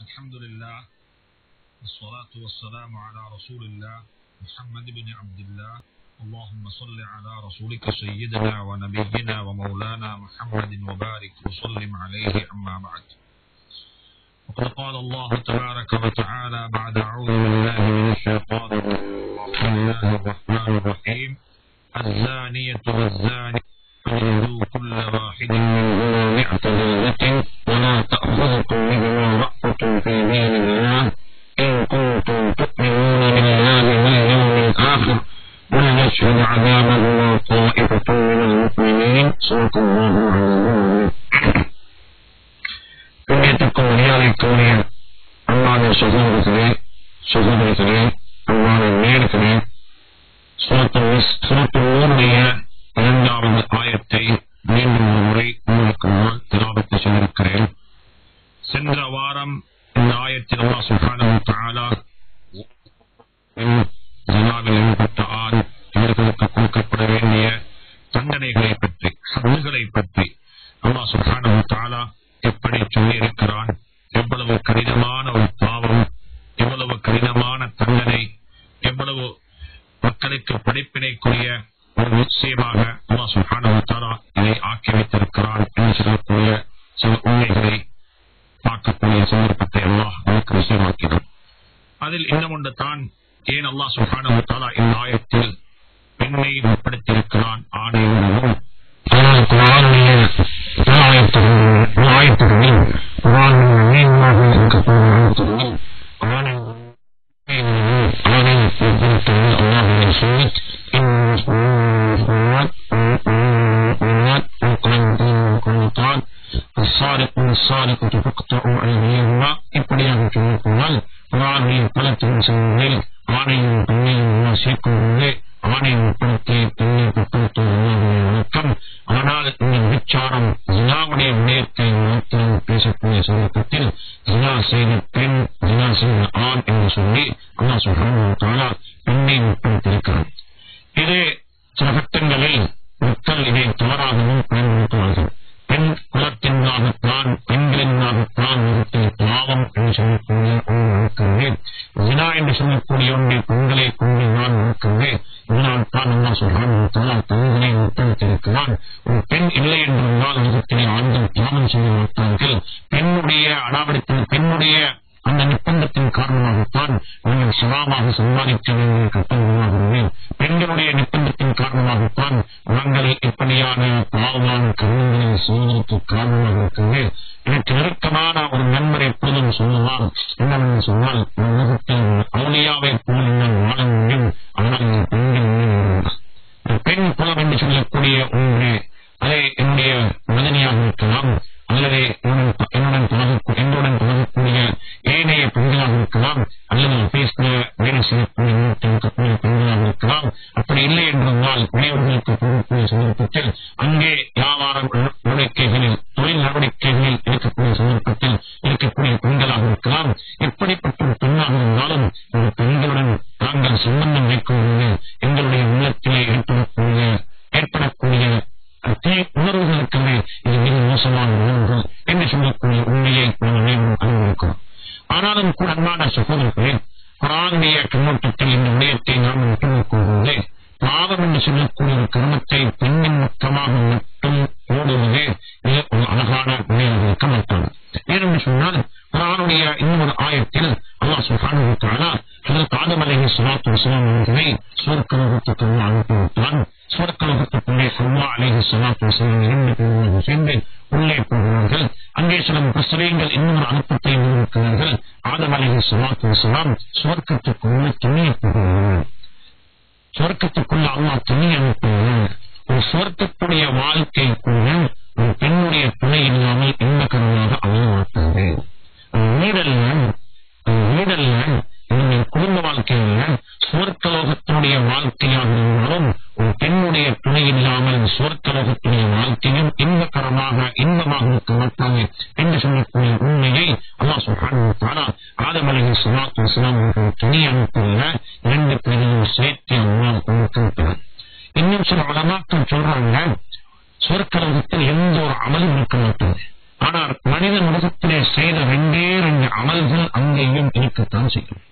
الحمد لله والصلاة والسلام على رسول الله محمد بن عبد الله اللهم صل على رسولك سيدنا ونبينا ومولانا محمد وبارك وسلم عليه أما بعد وقد قال الله تبارك وتعالى بعد أعوذ بالله من الشيطان الرجيم بسم الله الرحمن الرحيم الزانية والزاني فاجلدوا كل واحد منهما مئة جلدة ولا تأخذكم بهما رأفة في دين الله إن كنتم تؤمنون بالله واليوم الآخر ولنشهد عذابهما طائفة من المؤمنين صدق الله العظيم புண்ணியத்துக்கும் மரியாதைக்குரிய அல்லாத சகோதரர்களே சகோதரிகளே அல்லாத நேர்களே சுரத்தூருடைய இரண்டாவது ஆயத்தை மீண்டும் ஒரு முறை உங்களுக்கு நான் திராபத்தை சொல்லியிருக்கிறேன் சென்ற வாரம் இந்த ஆயத்தில் அல்லா சுஹானு தாலா ஜனாவில் ஈடுபட்ட ஆண் இவர்களுக்கு கொடுக்கப்பட வேண்டிய தண்டனைகளை பற்றி ஹல்லுகளை பற்றி அல்லா சுஹானு தாலா எப்படி சொல்லியிருக்கிறான் எவ்வளவு கடினமான ஒரு பாவம் எவ்வளவு கடினமான தண்டனை எவ்வளவு மக்களுக்கு படிப்பினைக்குரிய ஒரு நிச்சயமாக அல்லா சுஹானு தாலா இதை ஆக்கி வைத்திருக்கிறான் என்று சொல்லக்கூடிய சில உண்மைகளை பார்க்கக்கூடிய சந்தர்ப்பத்தை அல்லாஹ் நமக்கு விஷயமாக்கினான் அதில் இன்னும் ஒன்று தான் ஏன் அல்லாஹ் சுஹானு தாலா இந்த ஆயத்தில் பெண்ணை உட்படுத்தியிருக்கிறான் ஆணையோடவும் ஆனால் குரானுடைய ஆயத்துகளில் குரானுடைய மீன்மாக இருக்கக்கூடிய ஆயத்துகளில் ஆணை ஆணை உட்படுத்துவது அல்லாஹுடைய சொல்லி الصادق والصادقة تقطع أيديهما இப்படியாக சொல்லிக் கொண்டால் குரானின் பல திருச்சங்களில் ஆணையும் பெண்ணையும் சேர்க்கும் ஆணை உட்படுத்தி பெண்ணை உட்படுத்துவது வணக்கம் ஆனால் இந்த விச்சாரம் ஜினாவுடைய விடயத்தை மாத்திரம் பேசக்கூடிய சந்தர்ப்பத்தில் ஜினா செய்த பெண் ஜினா செய்த ஆண் என்று சொல்லி அல்லா சொல்றாங்க பெண்ணை உட்படுத்தியிருக்கிறார் இது சில கட்டங்களில் மக்கள் இதை தவறாகவும் பயன்படுத்துவார்கள் பெண் குலத்தினாகத்தான் பெண்களினாகத்தான் நிறுத்திய பாவம் என்று சொல்லக்கூடிய ஒன்று நடக்கிறது ஜினா என்று சொல்லக்கூடிய ஒன்றை பெண்களை கொண்டு நான் நடக்கிறது இதனால் தான் என்ன சொல்றான் தலா பெண்களை உட்படுத்தியிருக்கிறான் ஒரு பெண் இல்லை என்றிருந்தால் உலகத்திலே ஆண்கள் பாவம் செய்ய மாட்டார்கள் பெண்ணுடைய அடாவடித்தின் பெண்ணுடைய அந்த நிர்பந்தத்தின் காரணமாகத்தான் நீங்கள் சுறாமாக சம்பாதிக்க வேண்டிய கட்டணமாகிறது பெண்களுடைய நிர்பந்தத்தின் காரணமாகத்தான் நாங்கள் இப்படியான பாவமான கருணங்களை செய்வதற்கு காரணமாக இருக்கிறது எனக்கு நெருக்கமான ஒரு நண்பர் எப்பொழுதும் சொல்லுவார் என்னவென்று சொன்னால் உலகத்தில் அவளியாவை போல் நீங்கள் வாழ முடியும் ஆனால் இந்த பெண்கள் பெண் குலம் என்று சொல்லக்கூடிய ஒன்று அதை என்னுடைய மதனியாக இருக்கலாம் அல்லது என்னுடன் பழக என்னுடன் பழகக்கூடிய ஏனைய பெண்களாக இருக்கலாம் அல்லது பேசின வேலை செய்யக்கூடிய இருக்கக்கூடிய பெண்களாக இருக்கலாம் அப்படி இல்லை என்றிருந்தால் இளையவர்களுக்கு போகக்கூடிய சந்தர்ப்பத்தில் அங்கே வியாபாரம் நடவடிக்கைகளில் தொழில் நடவடிக்கைகளில் இருக்கக்கூடிய சந்தர்ப்பத்தில் இருக்கக்கூடிய பெண்களாக இருக்கலாம் எப்படிப்பட்ட ஒரு பெண்ணாக இருந்தாலும் ஒரு பெண்களுடன் நாங்கள் சம்பந்தம் வைக்கும்போது எங்களுடைய உள்ளத்திலே ஏற்படக்கூடிய ஏற்படக்கூடிய தீ உணர்வுகளுக்குமே இது மிக மோசமான உணர்வுகள் என்று சொல்லக்கூடிய உண்மையை நாம் அனைவரும் அறிந்திருக்கிறோம் ஆனாலும் கூட அன்பான சகோதரர்களே குரானுடைய கண்ணோட்டத்தில் இந்த விடயத்தை நாம் விட்டுவிக்கும்போது பாவம் என்று சொல்லக்கூடிய ஒரு கர்மத்தை பெண்ணின் மொத்தமாக மட்டும் ஓடுவது மிக ஒரு அழகான விடயம் இருக்க மாட்டாங்க ஏனென்று சொன்னால் குரானுடைய இன்னொரு ஆயத்தில் அல்லாஹ் சுஹானு தாலா ஹதரத் ஆதம் அலைஹி ஸலாத்து வஸலாம் அவர்களை சுவர்க்கலோகத்துக்கு அனுப்பிவிட்டான் சுவர்க்கலோகத்துக்குள்ளே ஹவ்வா அலைஹி ஸலாத்து வஸலாம் இரண்டு பேரும் சேர்ந்து உள்ளே போகிறார்கள் அங்கே சில முஸ்லீம்கள் இன்னொரு அனுப்பத்தை இருக்கிறார்கள் ஆதம் அலைஹி ஸலாத்து வஸலாம் சுவர்க்கத்துக்குள்ளே துணிய போகிறார்கள் சுவர்க்கத்துக்குள்ள அல்லாஹ் துணி அனுப்புகிறார் ஒரு சுவர்க்கத்துடைய வாழ்க்கை கூட ஒரு பெண்ணுடைய துணை இல்லாமல் இன்பகரமாக அமைய மாட்டாது வீடல்ல வீடல்ல என்னுடைய குடும்ப வாழ்க்கையில சுவர்க்கலோகத்தினுடைய வாழ்க்கையாக இருந்தாலும் ஒரு பெண்ணுடைய துணை இல்லாமல் சுவர்க்கலோகத்துடைய வாழ்க்கையும் இன்பகரமாக இன்பமாக இருக்க மாட்டாங்க என்று சொல்லக்கூடிய உண்மையை அல்லா சொல்றாங்க ஆதம் அலகி சலாத்து வசலாம் துணி அனுப்பியுள்ள இரண்டு பேரையும் சேர்த்து அல்லா கொடுத்திருக்கிறார் இன்னும் சில வளமாக்கள் சொல்றாங்க சொற்கலகத்தில் எந்த ஒரு அமலும் இருக்க மாட்டாது ஆனால் மனித உலகத்திலே செய்த ரெண்டே ரெண்டு அமல்கள் வேலையும் இருக்கத்தான் செய்யும்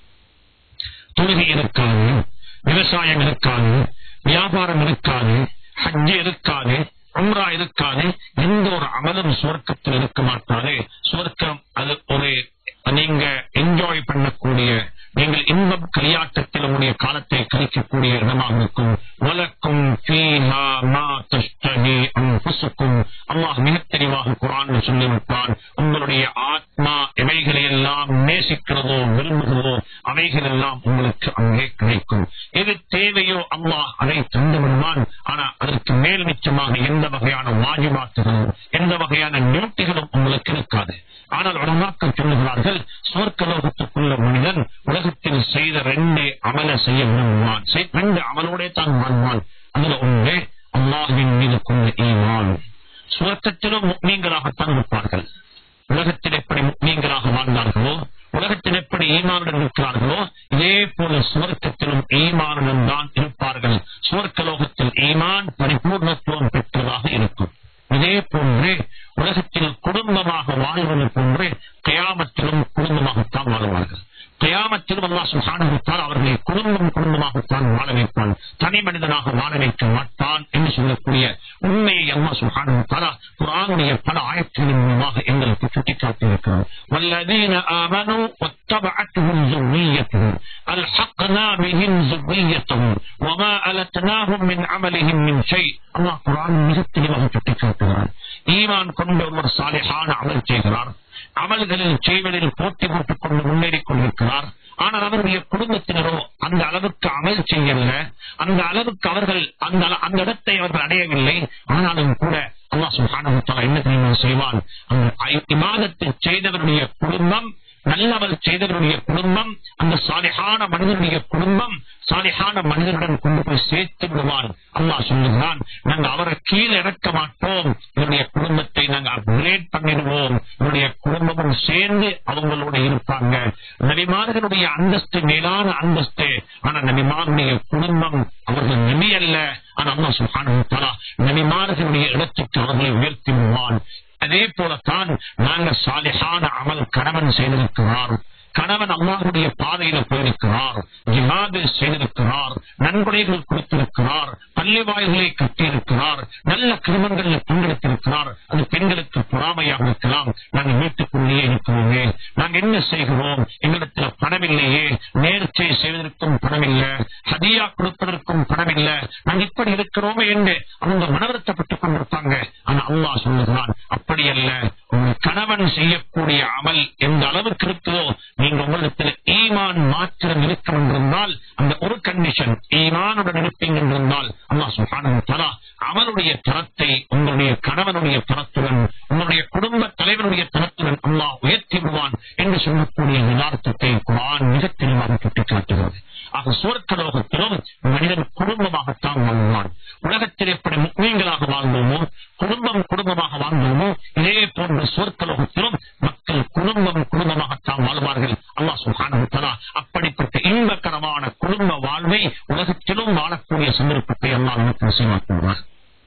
தொழுகை இருக்காது விவசாயம் இருக்காது வியாபாரம் இருக்காது ஹஜ்ஜு இருக்காது உம்ரா இருக்காது எந்த ஒரு அமலும் சுவர்க்கத்தில் இருக்க மாட்டாது சுவர்க்கம் அது ஒரு நீங்க என்ஜாய் பண்ணக்கூடிய நீங்கள் இன்பம் களியாட்டத்தில் உங்களுடைய காலத்தை கழிக்கக்கூடிய இடமாக இருக்கும் வலக்கும் ஃபீஹா மா தஷ்தஹி அன்ஃபுசுக்கும் அல்லாஹ் மிக தெளிவாக குர்ஆன் சொல்லிவிட்டான் உங்களுடைய ஆத்மா எவைகளை எல்லாம் நேசிக்கிறதோ விரும்புகிறதோ அவைகள் எல்லாம் உங்களுக்கு அங்கே கிடைக்கும் எது தேவையோ அல்லாஹ் அதை தந்து விடுவான் ஆனா அதற்கு மேல் மிச்சமாக எந்த வகையான வாஜிபாத்துகளும் எந்த வகையான நியூட்டிகளும் உங்களுக்கு இருக்காது ஆனால் உலமாக்கள் சொல்லுகிறார்கள் சுவர்க்கலோகத்துக்குள்ள மனிதன் உலகத்தில் செய்த ரெண்டே அமல செய்ய விரும்புவான் செய்- ரெண்டு அமலோடே தான் வாழ்வான் அதுல ஒன்று அல்லாஹின் மீது கொண்ட ஈமான் சுவர்க்கத்திலும் நீங்களாகத்தான் இருப்பார்கள் உலகத்தில் எப்படி நீங்களாக வாழ்ந்தார்களோ உலகத்தில் எப்படி ஈமானுடன் இருக்கிறார்களோ இதே போல சுவர்க்கத்திலும் ஈமானுடன் தான் இருப்பார்கள் சுவர்க்கலோகத்தில் ஈமான் பரிபூர்ணத்துவம் பெற்றதாக இருக்கும் இதே போன்று உலகத்தில் குடும்பமாக வாழ்வது போன்று கயாமத்திலும் குடும்பமாகத்தான் வாழ்வார்கள் கயாமத்திலும் அல்லா சுகானுத்தால் அவர்களை குடும்பம் குடும்பமாகத்தான் வாழ வைப்பான் தனி மனிதனாக வாழ வைக்க மாட்டான் என்று சொல்லக்கூடிய உண்மையை அல்லா சுகானுத்தாலா குரானுடைய பல ஆயத்தின் மூலமாக எங்களுக்கு சுட்டிக்காட்டியிருக்கிறார் والذين آمنوا واتبعتهم ذريتهم ألحقنا بهم ذريتهم وما ألتناهم من عملهم من شيء الله قرآن மிக தெளிவாக சுட்டிக்காட்டுகிறார் ஈமான் கொண்ட ஒரு சாலிஹான அமல் செய்கிறார் அமல்களில் செய்வதில் போட்டி போட்டுக் கொண்டு முன்னேறிக் கொண்டிருக்கிறார் ஆனால் அவருடைய குடும்பத்தினரோ அந்த அளவுக்கு அமல் செய்யவில்லை அந்த அளவுக்கு அவர்கள் அந்த அள- அந்த இடத்தை அவர்கள் அடையவில்லை ஆனாலும் கூட அல்லாஹ் சுப்ஹானஹு வ தஆலா என்ன தெரியுமா செய்வான் அந்த ஐ- இபாதத்தை செய்தவருடைய குடும்பம் நல்லவர் செய்தவருடைய குடும்பம் அந்த சாலிஹான மனிதனுடைய குடும்பம் சாலிஹான மனிதனுடன் கொண்டு போய் சேர்த்து விடுவான் அல்லாஹ் சொல்லுகிறான் நாங்க அவரை கீழே இறக்க மாட்டோம் இவருடைய குடும்பத்தை நாங்க அப்கிரேட் பண்ணிடுவோம் இவருடைய குடும்பமும் சேர்ந்து அவங்களோட இருப்பாங்க நபிமார்களுடைய அந்தஸ்து மேலான அந்தஸ்து ஆனா நபிமாருடைய குடும்பம் அவர்கள் நபி அல்ல ஆனா அல்லாஹ் சுப்ஹானஹு வ தஆலா நபிமார்களுடைய இடத்துக்கு அவர்களை உயர்த்தி விடுவான் அதே போலத்தான் நாங்க சாலிஹான அமல் கணவன் செய்திருக்கிறார் கணவன் அல்லாஹுடைய பாதையில போயிருக்கிறார் ஜிஹாது செய்திருக்கிறார் நன்கொடைகள் கொடுத்திருக்கிறார் பள்ளி வாயில்களை கட்டியிருக்கிறார் நல்ல கிரமங்களில் பங்கெடுத்திருக்கிறார் அது பெண்களுக்கு பொறாமையாக இருக்கலாம் நாங்கள் வீட்டுக்குள்ளேயே இருக்கிறோமே நாங்க என்ன செய்கிறோம் எங்களிடத்துல பணம் இல்லையே நேர்ச்சை செய்வதற்கும் பணம் இல்ல ஹதியா கொடுப்பதற்கும் பணம் இல்ல நாங்க இப்படி இருக்கிறோமே என்று அவங்க மனவருத்தப்பட்டுக் கொண்டிருப்பாங்க ஆனா அல்லாஹ் சொல்லுகிறான் அப்படி அல்ல உங்க கணவன் செய்யக்கூடிய அமல் எந்த அளவுக்கு இருக்குதோ நீங்க உங்களிடத்தில் ஈமான் மாத்திரம் இருக்கும் என்றிருந்தால் அந்த ஒரு கண்டிஷன் ஈமானுடன் இருப்பீங்க என்றிருந்தால் அல்லாஹ் சுப்ஹானஹு வ தஆலா அவனுடைய தரத்தை உங்களுடைய கணவனுடைய தரத்துடன் உங்களுடைய குடும்ப தலைவனுடைய தரத்துடன் அல்லாஹ் உயர்த்தி விடுவான் என்று சொல்லக்கூடிய யதார்த்தத்தை குரான் மிக தெளிவாக சுட்டிக்காட்டுகிறது ஆக சுவர்க்கலோகத்திலும் மனிதன் குடும்பமாகத்தான் வாழ்வான் உலகத்தில் எப்படி முக்மீன்களாக வாழ்ந்தோமோ குடும்பம் குடும்பமாக வாழ்ந்தோமோ இதே போன்ற சுவர்க்கலோகத்திலும் மக்கள் குடும்பம் குடும்பமாகத்தான் வாழ்வார்கள் அல்லாஹ் சுப்ஹானஹு வ தஆலா அப்படிப்பட்ட இன்பகரமான குடும்ப வாழ்வை உலகத்திலும் வாழக்கூடிய சந்தர்ப்பத்தை அல்லாஹ் நமக்கு நசீவாக்குவார்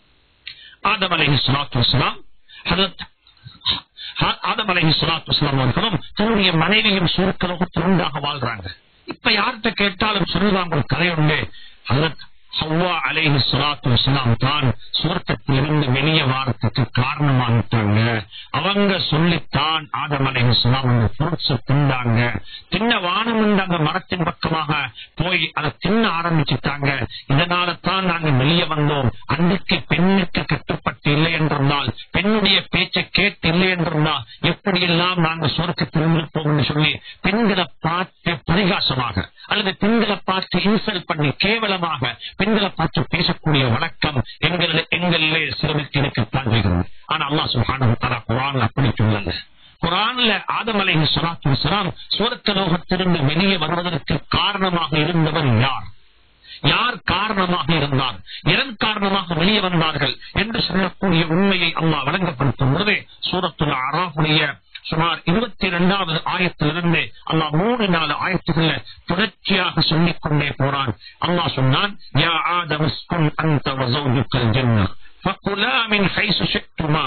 ஆதம் அலைஹி ஸலாத்து வஸலாம் ஹஜரத் ஆதம் அலைஹி ஸலாத்து வஸலாம் அவர்களும் தன்னுடைய மனைவியும் சுவர்க்கலோகத்தில் ஒன்றாக வாழ்றாங்க இப்ப யார்கிட்ட கேட்டாலும் சொல்லுவாங்க ஒரு கதை உண்டு ஹஜரத் ஹவ்வா அலைஹி ஸலாத்து வஸலாம் தான் சுவர்க்கத்திலிருந்து வெளியே வாரத்துக்கு காரணமாகிட்டாங்க அவங்க சொல்லித்தான் ஆதம் அலைஹி ஸலாம் அந்த ஃப்ரூட்ஸ் தின்னாங்க தின்ன வானம் அந்த மரத்தின் பக்கமாக போய் அதை தின்ன ஆரம்பிச்சுட்டாங்க இதனால தான் நாங்க வெளியே வந்தோம் அன்றைக்கு பெண்ணுக்கு கட்டுப்பட்டு இல்லை என்றிருந்தால் பெண்ணுடைய பேச்சை கேட்டு இல்லை என்றிருந்தால் எப்படியெல்லாம் நாங்க சுவர்க்கத்தில் இருப்போம்னு சொல்லி பெண்களை பார்த்து பரிகாசமாக அல்லது பெண்களை பார்த்து இன்சல்ட் பண்ணி கேவலமாக பெண்களை பார்த்து பேசக்கூடிய வழக்கம் எங்கள் எங்களிலே சிலருக்கு இருக்கத்தான் செய்கிறது ஆனா அல்லாஹ் சுப்ஹானஹு வ தஆலா குர்ஆன்ல அப்படி சொல்லல குரான்ல ஆதம் அலைஹி ஸலாத்து வஸலாம் சுவர்க்க லோகத்திலிருந்து வெளியே வருவதற்கு காரணமாக இருந்தவர் யார் யார் காரணமாக இருந்தார் எதன் காரணமாக வெளியே வந்தார்கள் என்று சொல்லக்கூடிய உண்மையை அல்லாஹ் வழங்கப்படுத்தும் பொழுது சூரத்துல் அராஃபுடைய சுமார் இருபத்தி இரண்டாவது ஆயத்திலிருந்து அல்லாஹ் மூணு நாலு ஆயத்துகள்ல தொடர்ச்சியாக சொல்லிக் கொண்டே போறான் அல்லாஹ் சொன்னான் யா ஆதம் உஸ்குன் அன்த வஸௌஜுக்கல் ஜன்னah فكلا من حيث شئتما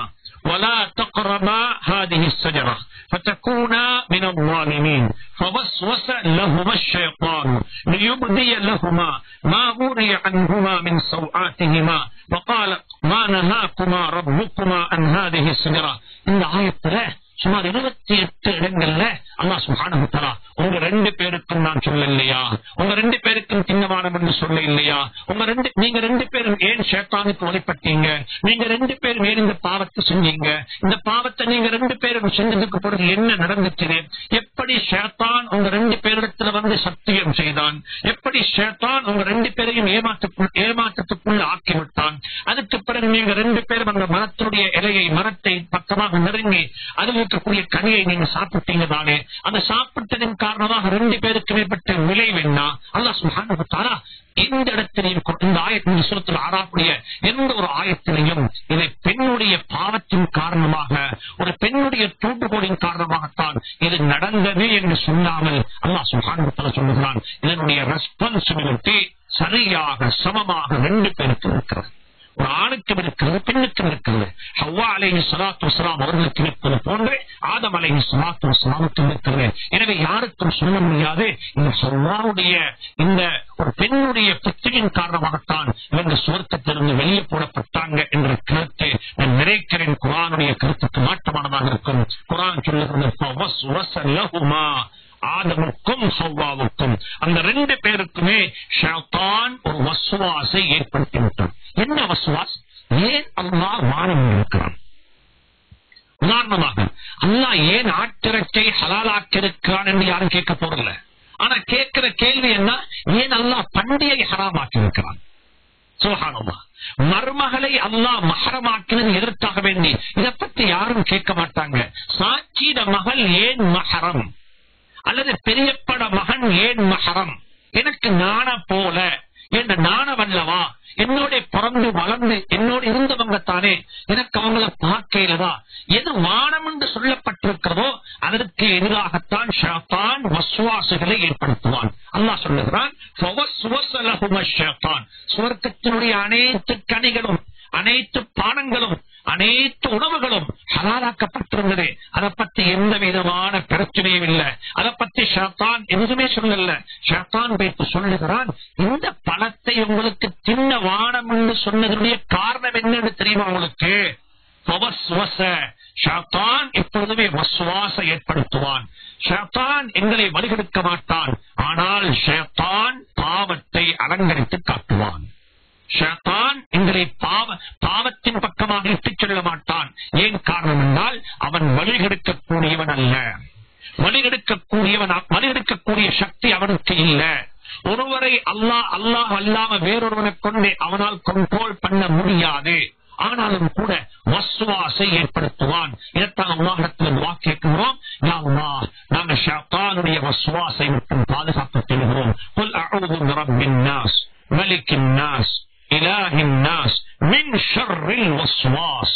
ولا تقربا هذه الشجرة فتكونا من الظالمين فوسوس لهما الشيطان ليبدي لهما ما وري عنهما من سوآتهما وقال ما نهاكما ربكما عن هذه الشجرة இந்த ஆயத்துல சுமார் இருபத்தி எட்டு இடங்கள்ல அல்லாஹ் சுப்ஹானஹு வ தஆலா உங்க ரெண்டு பேருக்கும் நான் சொல்ல இல்லையா உங்க ரெண்டு பேருக்கும் சின்னமானம் என்று சொல்ல இல்லையா உங்க ரெண்டு நீங்க ரெண்டு பேரும் ஏன் ஷேத்தானுக்கு வழிபட்டீங்க நீங்க ரெண்டு பேரும் ஏன் இந்த பாவத்தை செஞ்சீங்க இந்த பாவத்தை நீங்க ரெண்டு பேரும் செஞ்சதுக்கு பிறகு என்ன நடந்துச்சு எப்படி ஷேத்தான் உங்க ரெண்டு பேரிடத்துல வந்து சத்தியம் செய்தான் எப்படி ஷேத்தான் உங்க ரெண்டு பேரையும் ஏமாற்று ஏமாற்றத்துக்குள்ள ஆக்கிவிட்டான் அதுக்கு பிறகு நீங்க ரெண்டு பேரும் அந்த மரத்துடைய இலையை மரத்தை பக்கமாக நெருங்கி அதில் இருக்கக்கூடிய கனியை நீங்க சாப்பிட்டீங்க தானே அந்த சாப்பிட்டதின் காரணமாக ரெண்டு பேருக்கு மேற்பட்ட விளைவு என்ன அல்லாஹ் சுப்ஹானஹு வ தஆலா எந்த இடத்திலையும் கொ- இந்த ஆயத்தின் சுரத்தில் ஆறாக்கூடிய எந்த ஒரு ஆயத்திலையும் இதை பெண்ணுடைய பாவத்தின் காரணமாக ஒரு பெண்ணுடைய தூண்டுகோலின் காரணமாகத்தான் இது நடந்தது என்று சொல்லாமல் அல்லாஹ் சுப்ஹானஹு வ தஆலா சொல்லுகிறான் இதனுடைய ரெஸ்பான்சிபிலிட்டி சரியாக சமமாக ரெண்டு பேருக்கு இருக்கிறது ஒரு ஆணுக்கும் இருக்கிறது பெண்ணுக்கும் இருக்கிறது ஹவ்வா அலைஹி ஸலாத்து வஸலாம் அவர்களுக்கு இருப்பது போன்று ஆதம் அலைஹி ஸலாத்து வஸலாமுக்கும் இருக்கிறது எனவே யாருக்கும் சொல்ல முடியாது இந்த ஹவ்வாவுடைய இந்த ஒரு பெண்ணுடைய புத்தியின் காரணமாகத்தான் இவங்க சுவர்க்கத்திலிருந்து வெளியே போடப்பட்டாங்க என்ற கருத்து நான் நினைக்கிறேன் குரானுடைய கருத்துக்கு மாற்றமானதாக இருக்கும் குரான் சொல்லுகிறது "ஃபவஸ்வஸ லஹுமா" ஆதமுக்கும் ஹவ்வாவுக்கும் அந்த ரெண்டு பேருக்குமே ஷைத்தான் ஒரு வசுவாசை ஏற்படுத்தி விட்டான் என்ன வசுவாஸ் ஏன் அல்லாஹ் வானம் இருக்கிறான் உதாரணமாக அல்லாஹ் ஏன் ஆட்டிறச்சை ஹலாலாக்கிருக்கிறான் என்று யாரும் கேட்க போறதில்ல ஆனா கேட்கிற கேள்வி என்ன ஏன் அல்லாஹ் பண்டிகை ஹராமாக்கி இருக்கிறான் சுபஹானல்லாஹ். மருமகளை அல்லாஹ் மஹரமாக்கினது எதற்காக வேண்டி இதை பத்தி யாரும் கேட்க மாட்டாங்க சாட்சியிட மகள் ஏன் மஹரம் அல்லது பெரியப்பட மகன் ஏன் மஹரம் எனக்கு நாண போல என்ற நாணவல்லவா என்னோட பிறந்து வளர்ந்து என்னோட இருந்தவங்க தானே எனக்கு அவங்கள பார்க்கையிலதா எது வானம் என்று சொல்லப்பட்டிருக்கிறதோ அதற்கு எதிராகத்தான் ஷாத்தான் வசுவாசுகளை ஏற்படுத்துவான் அல்லாஹ் சொல்லுகிறான் "ஃபவஸ்வஸ லஹும ஷைத்தான்." சுவர்க்கத்தினுடைய அனைத்து கனிகளும் அனைத்து பானங்களும் அனைத்து உணவுகளும் ஹலாலாக்கப்பட்டிருந்தது அதை பத்தி எந்த விதமான பிரச்சனையும் இல்லை அதை பத்தி ஷாத்தான் எதுவுமே சொல்லல ஷாத்தான் வைத்து சொல்லுகிறான் இந்த பழத்தை உங்களுக்கு சின்ன வானம் என்று சொன்னதனுடைய காரணம் என்னன்னு தெரியுமா உங்களுக்கு ஃபவஸ்வஸ. ஷைத்தான் எப்பொழுதுமே வசுவாச ஏற்படுத்துவான் ஷைத்தான் எங்களை வழிகெடுக்க மாட்டான் ஆனால் ஷைத்தான் பாவத்தை அலங்கரித்து காட்டுவான் ஷைத்தான் எங்களை பாவ பாவத்தின் பக்கமாக இட்டுச் செல்ல மாட்டான் ஏன் காரணம் என்றால் அவன் வழிகெடுக்கக்கூடியவன் அல்ல வழிகெடுக்கக்கூடியவன் வழிகெடுக்கக்கூடிய சக்தி அவனுக்கு இல்ல ஒருவரை அல்லாஹ் அல்லாஹ் அல்லாம வேறொருவனை கொண்டு அவனால் கண்ட்ரோல் பண்ண முடியாது ஆனாலும் கூட வசுவாசை ஏற்படுத்துவான் இதைத்தான் அல்லாஹிடத்தில் வா கேட்கிறோம் யா அல்லாஹ், நாங்க ஷைத்தானுடைய வசுவாசை மட்டும் பாதுகாப்பு செய்கிறோம் قل أعوذ برب الناس ملك الناس إله الناس من شر الوسواس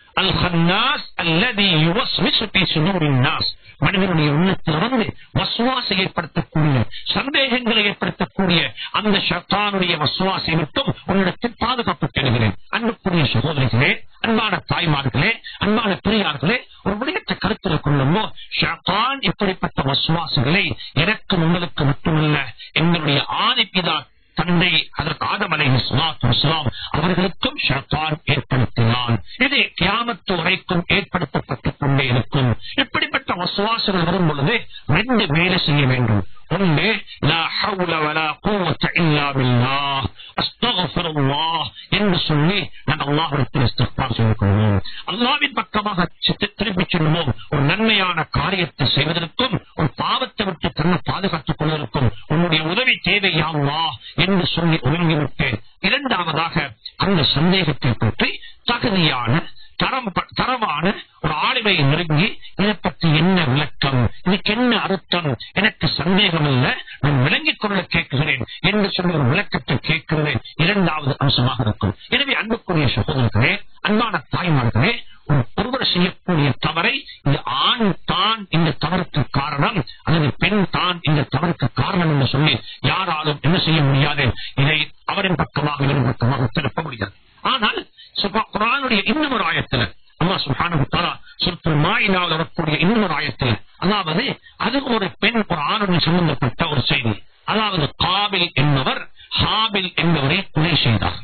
الخناس الذي يوسوس في صدور الناس மனிதனுடைய உள்ளத்தில் வந்து வசுவாசை ஏற்படுத்தக்கூடிய சந்தேகங்களை ஏற்படுத்தக்கூடிய அந்த ஷத்தானுடைய வசுவாசை மட்டும் உன்னிடத்தில் பாதுகாப்பு தருகிறேன் அன்புக்குரிய சகோதரிகளே அன்பான தாய்மார்களே அன்பான பெரியார்களே ஒரு விடயத்தை கருத்தில் கொள்ளுமோ ஷத்தான் இப்படிப்பட்ட வசுவாசங்களை எனக்கும் உங்களுக்கு மட்டுமல்ல எங்களுடைய ஆதிப்பிதா தந்தை அதற்கு ஆதம் அலைஹி ஸலாத்து வஸலாம் அவர்களுக்கும் ஷைத்தான் ஏற்படுத்தினான் இது கியாமத்து வரைக்கும் ஏற்படுத்தப்பட்டுக் கொண்டே இருக்கும் இப்படிப்பட்ட வசுவாசங்கள் வரும் பொழுது ரெண்டு வேலை செய்ய வேண்டும் ஒன்று லா ஹவுல வலா குவத்த இல்லா பில்லாஹ் அஸ்தக்ஃபிருல்லாஹ் என்று சொல்லி நான் அல்லாஹ்விடத்தில் இஸ்திக்ஃபார் செய்து கொள்வோம் அல்லாஹ்வின் பக்கமாக சித்த- திரும்பிச் செல்வோம் ஒரு நன்மையான காரியத்தை செய்வதற்கும் ஒரு பாவத்தை விட்டு தன்னை பாதுகாத்துக் கொள்வதற்கும் உன்னுடைய உதவி தேவையாவா என்று சொல்லி ஒழுங்கிவிட்டு இரண்டாவதாக அந்த சந்தேகத்தை பற்றி தகுதியான தரம் ப- தரமான ஒரு ஆளுமை நெருங்கி இதை பற்றி என்ன விளக்கம் இதுக்கு என்ன அர்த்தம் எனக்கு சந்தேகம் இல்லை நான் விளங்கிக் கொள்ள கேட்கிறேன் என்று சொல்லி ஒரு விளக்கத்தை கேட்கிறது இரண்டாவது அம்சமாக இருக்கும் எனவே அன்புக்குரிய சகோதரர்களே அன்பான தாய்மார்களே ஒரு ஒருவர் செய்யக்கூடிய தவறை இந்த ஆண் தான் இந்த தவறுக்கு காரணம் அல்லது பெண் தான் இந்த தவறுக்கு காரணம் என்று சொல்லி யாராலும் என்ன செய்ய முடியாது இதை அவரின் பக்கமாக இவரின் பக்கமாக திருப்ப முடியாது ஆனால் சுப- குர்ஆனுடைய இன்னும் ஒரு ஆயத்தில் அல்லாஹ் சுப்ஹானஹு தஆலா சூரத்துல் மாயிதாவில் வரக்கூடிய இன்னொரு ஆயத்தில் அதாவது அது ஒரு பெண் ஒரு ஆணுடன் சம்பந்தப்பட்ட ஒரு செய்தி அதாவது காபில் என்பவர் ஹாபில் என்பவரை கொலை செய்தார்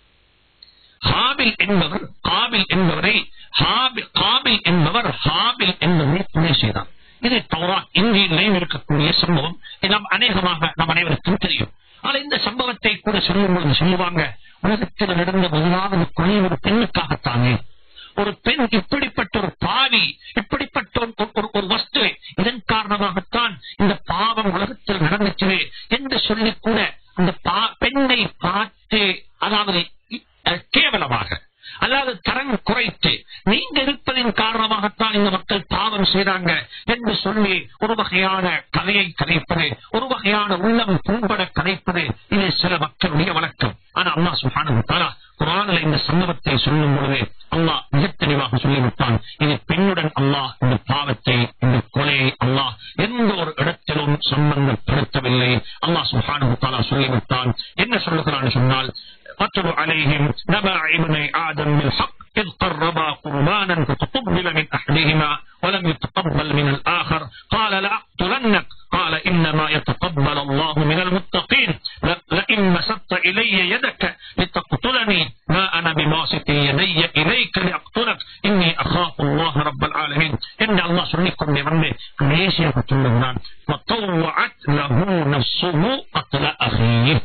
ஹாபில் என்பவர் காபில் என்பவரை ஹாபில் காபில் என்பவர் ஹாபில் என்பவரை கொலை செய்தார் இது தௌரா இந்தியிலையும் இருக்கக்கூடிய சம்பவம் இது நாம் அநேகமாக நம் அனைவருக்கும் தெரியும் ஆனால் இந்த சம்பவத்தை கூட சொல்லும் பொழுது சொல்லுவாங்க உலகத்தில் நடந்த முதலாவது கொலை ஒரு பெண்ணுக்காகத்தானே ஒரு பெண் இப்படிப்பட்ட ஒரு பாவி இப்படிப்பட்ட ஒரு- ஒரு ஒரு வஸ்து இதன் காரணமாகத்தான் இந்த பாவம் உலகத்தில் நடந்துச்சு என்று சொல்லி கூட அந்த பா- பெண்ணை பார்த்து அதாவது அஹ், கேவலமாக அல்லாது தரம் குறைத்து நீங்க இருப்பதின் காரணமாகத்தான் இந்த மக்கள் பாவம் செய்றாங்க என்று சொல்லி ஒரு வகையான கதையை கதைப்பது ஒரு வகையான உள்ளம் புண்பட கதைப்பது இது சில மக்களுடைய வழக்கம் ஆனா அம்மா சுஹானு தாரா குரானில் இந்த சம்பவத்தை சொல்லும் பொழுது அல்லாஹ் மிக தெளிவாக சொல்லிவிட்டான் இது பெண்ணுடன் அல்லாஹ் இந்த பாவத்தை இந்த கொலையை அல்லாஹ் எந்த ஒரு இடத்திலும் சம்பந்தப்படுத்தவில்லை அல்லாஹ் சுஹானு தாலா சொல்லிவிட்டான் என்ன சொல்லுகிறான் சொன்னால் واتل عليهم نبع ابني آدم بالحق إذ قربا قربانا فتقبل من أحدهما ولم يتقبل من الآخر قال لأقتلنك قال إنما يتقبل الله من المتقين ل- لئن مسدت إلي يدك لتقتلني ما أنا بباسط يدي إليك لأقتلك إني أخاف الله رب العالمين إن الله سنكم بمنه ليش يقتلنا وطوعت له نفسه قتل أخيه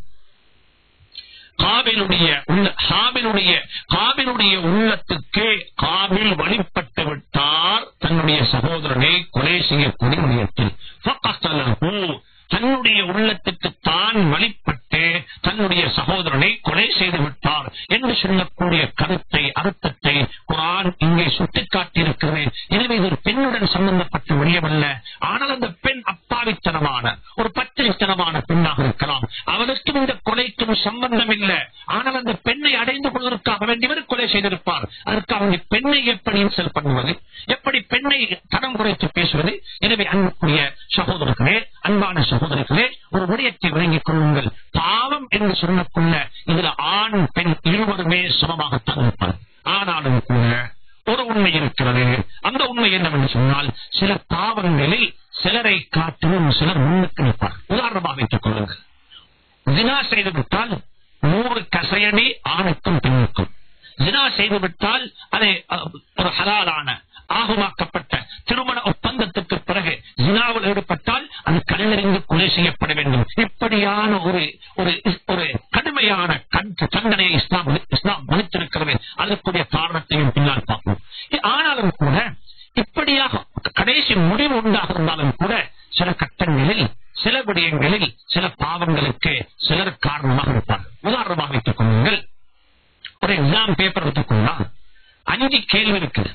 காபிலுடைய உள்ள காபிலுடைய காபிலுடைய உள்ளத்துக்கு காபில் வழிபட்டு விட்டார் தன்னுடைய சகோதரனை கொலை செய்யக்கூடிய விடயத்தில் ஃபகத்தலஹு. தன்னுடைய உள்ளத்துக்கு தான் வழிபட்டு தன்னுடைய சகோதரனை கொலை செய்து விட்டார் என்று சொல்லக்கூடிய கருத்தை அர்த்தத்தை குரான் இங்கே சுட்டிக்காட்டியிருக்கிறது எனவே இது ஒரு பெண்ணுடன் சம்பந்தப்பட்ட விடயமல்ல ஆனால் அந்த பெண் அப்பாவித்தனமான ஒரு பத்திரித்தனமான பெண்ணாக இருக்கலாம் அவளுக்கும் இந்த கொலைக்கும் சம்பந்தம் இல்லை ஆனால் அந்த பெண்ணை அடைந்து கொள்வதற்காக வேண்டியவர் கொலை செய்திருப்பார் அதற்கு அவங்க பெண்ணை எப்படி இன்சல் பண்ணுவது எப்படி பெண்ணை தரம் குறைத்து பேசுவது எனவே அன்புக்குரிய சகோதரர்களே அன்பான சகோதரிகளே ஒரு விடயத்தை விளங்கிக் கொள்ளுங்கள் பாவம் என்று சொல்லக்குள்ள இதுல ஆண் பெண் இருவருமே சமமாகத்தான் இருப்பார் ஆனாலும் கூட ஒரு உண்மை இருக்கிறது அந்த உண்மை என்னவென்று சொன்னால் சில பாவங்களில் சிலரை காட்டிலும் சிலர் முன்னுக்கு நிற்பார் உதாரணமாக வைத்துக் கொள்ளுங்கள் ஜினா செய்து விட்டால் நூறு கசையடி ஆணுக்கும் பெண்ணுக்கும் ஜினா செய்து விட்டால் அதை அஹ், ஒரு ஹலாலான ஆகுமாக்கப்பட்ட திருமண ஒப்பந்தத்துக்கு பிறகு ஜினாவில் ஈடுபட்டால் அது கல்லறிந்து கொலை செய்யப்பட வேண்டும் இப்படியான ஒரு ஒரு ஒரு கடுமையான கண் தண்டனையை இஸ்லாம் இஸ்லாம் மதித்திருக்கிறது அதற்குரிய காரணத்தையும் பின்னால் பார்ப்போம் ஆனாலும் கூட இப்படியாக கடைசி முடிவு உண்டாக இருந்தாலும் கூட சில கட்டங்களில் சில விடயங்களில் சில பாவங்களுக்கு சிலர் காரணமாக இருப்பார் உதாரணமாக வைத்துக் கொள்ளுங்கள் ஒரு எக்ஸாம் பேப்பர் எடுத்துக்கொண்டா அஞ்சு கேள்வி இருக்குது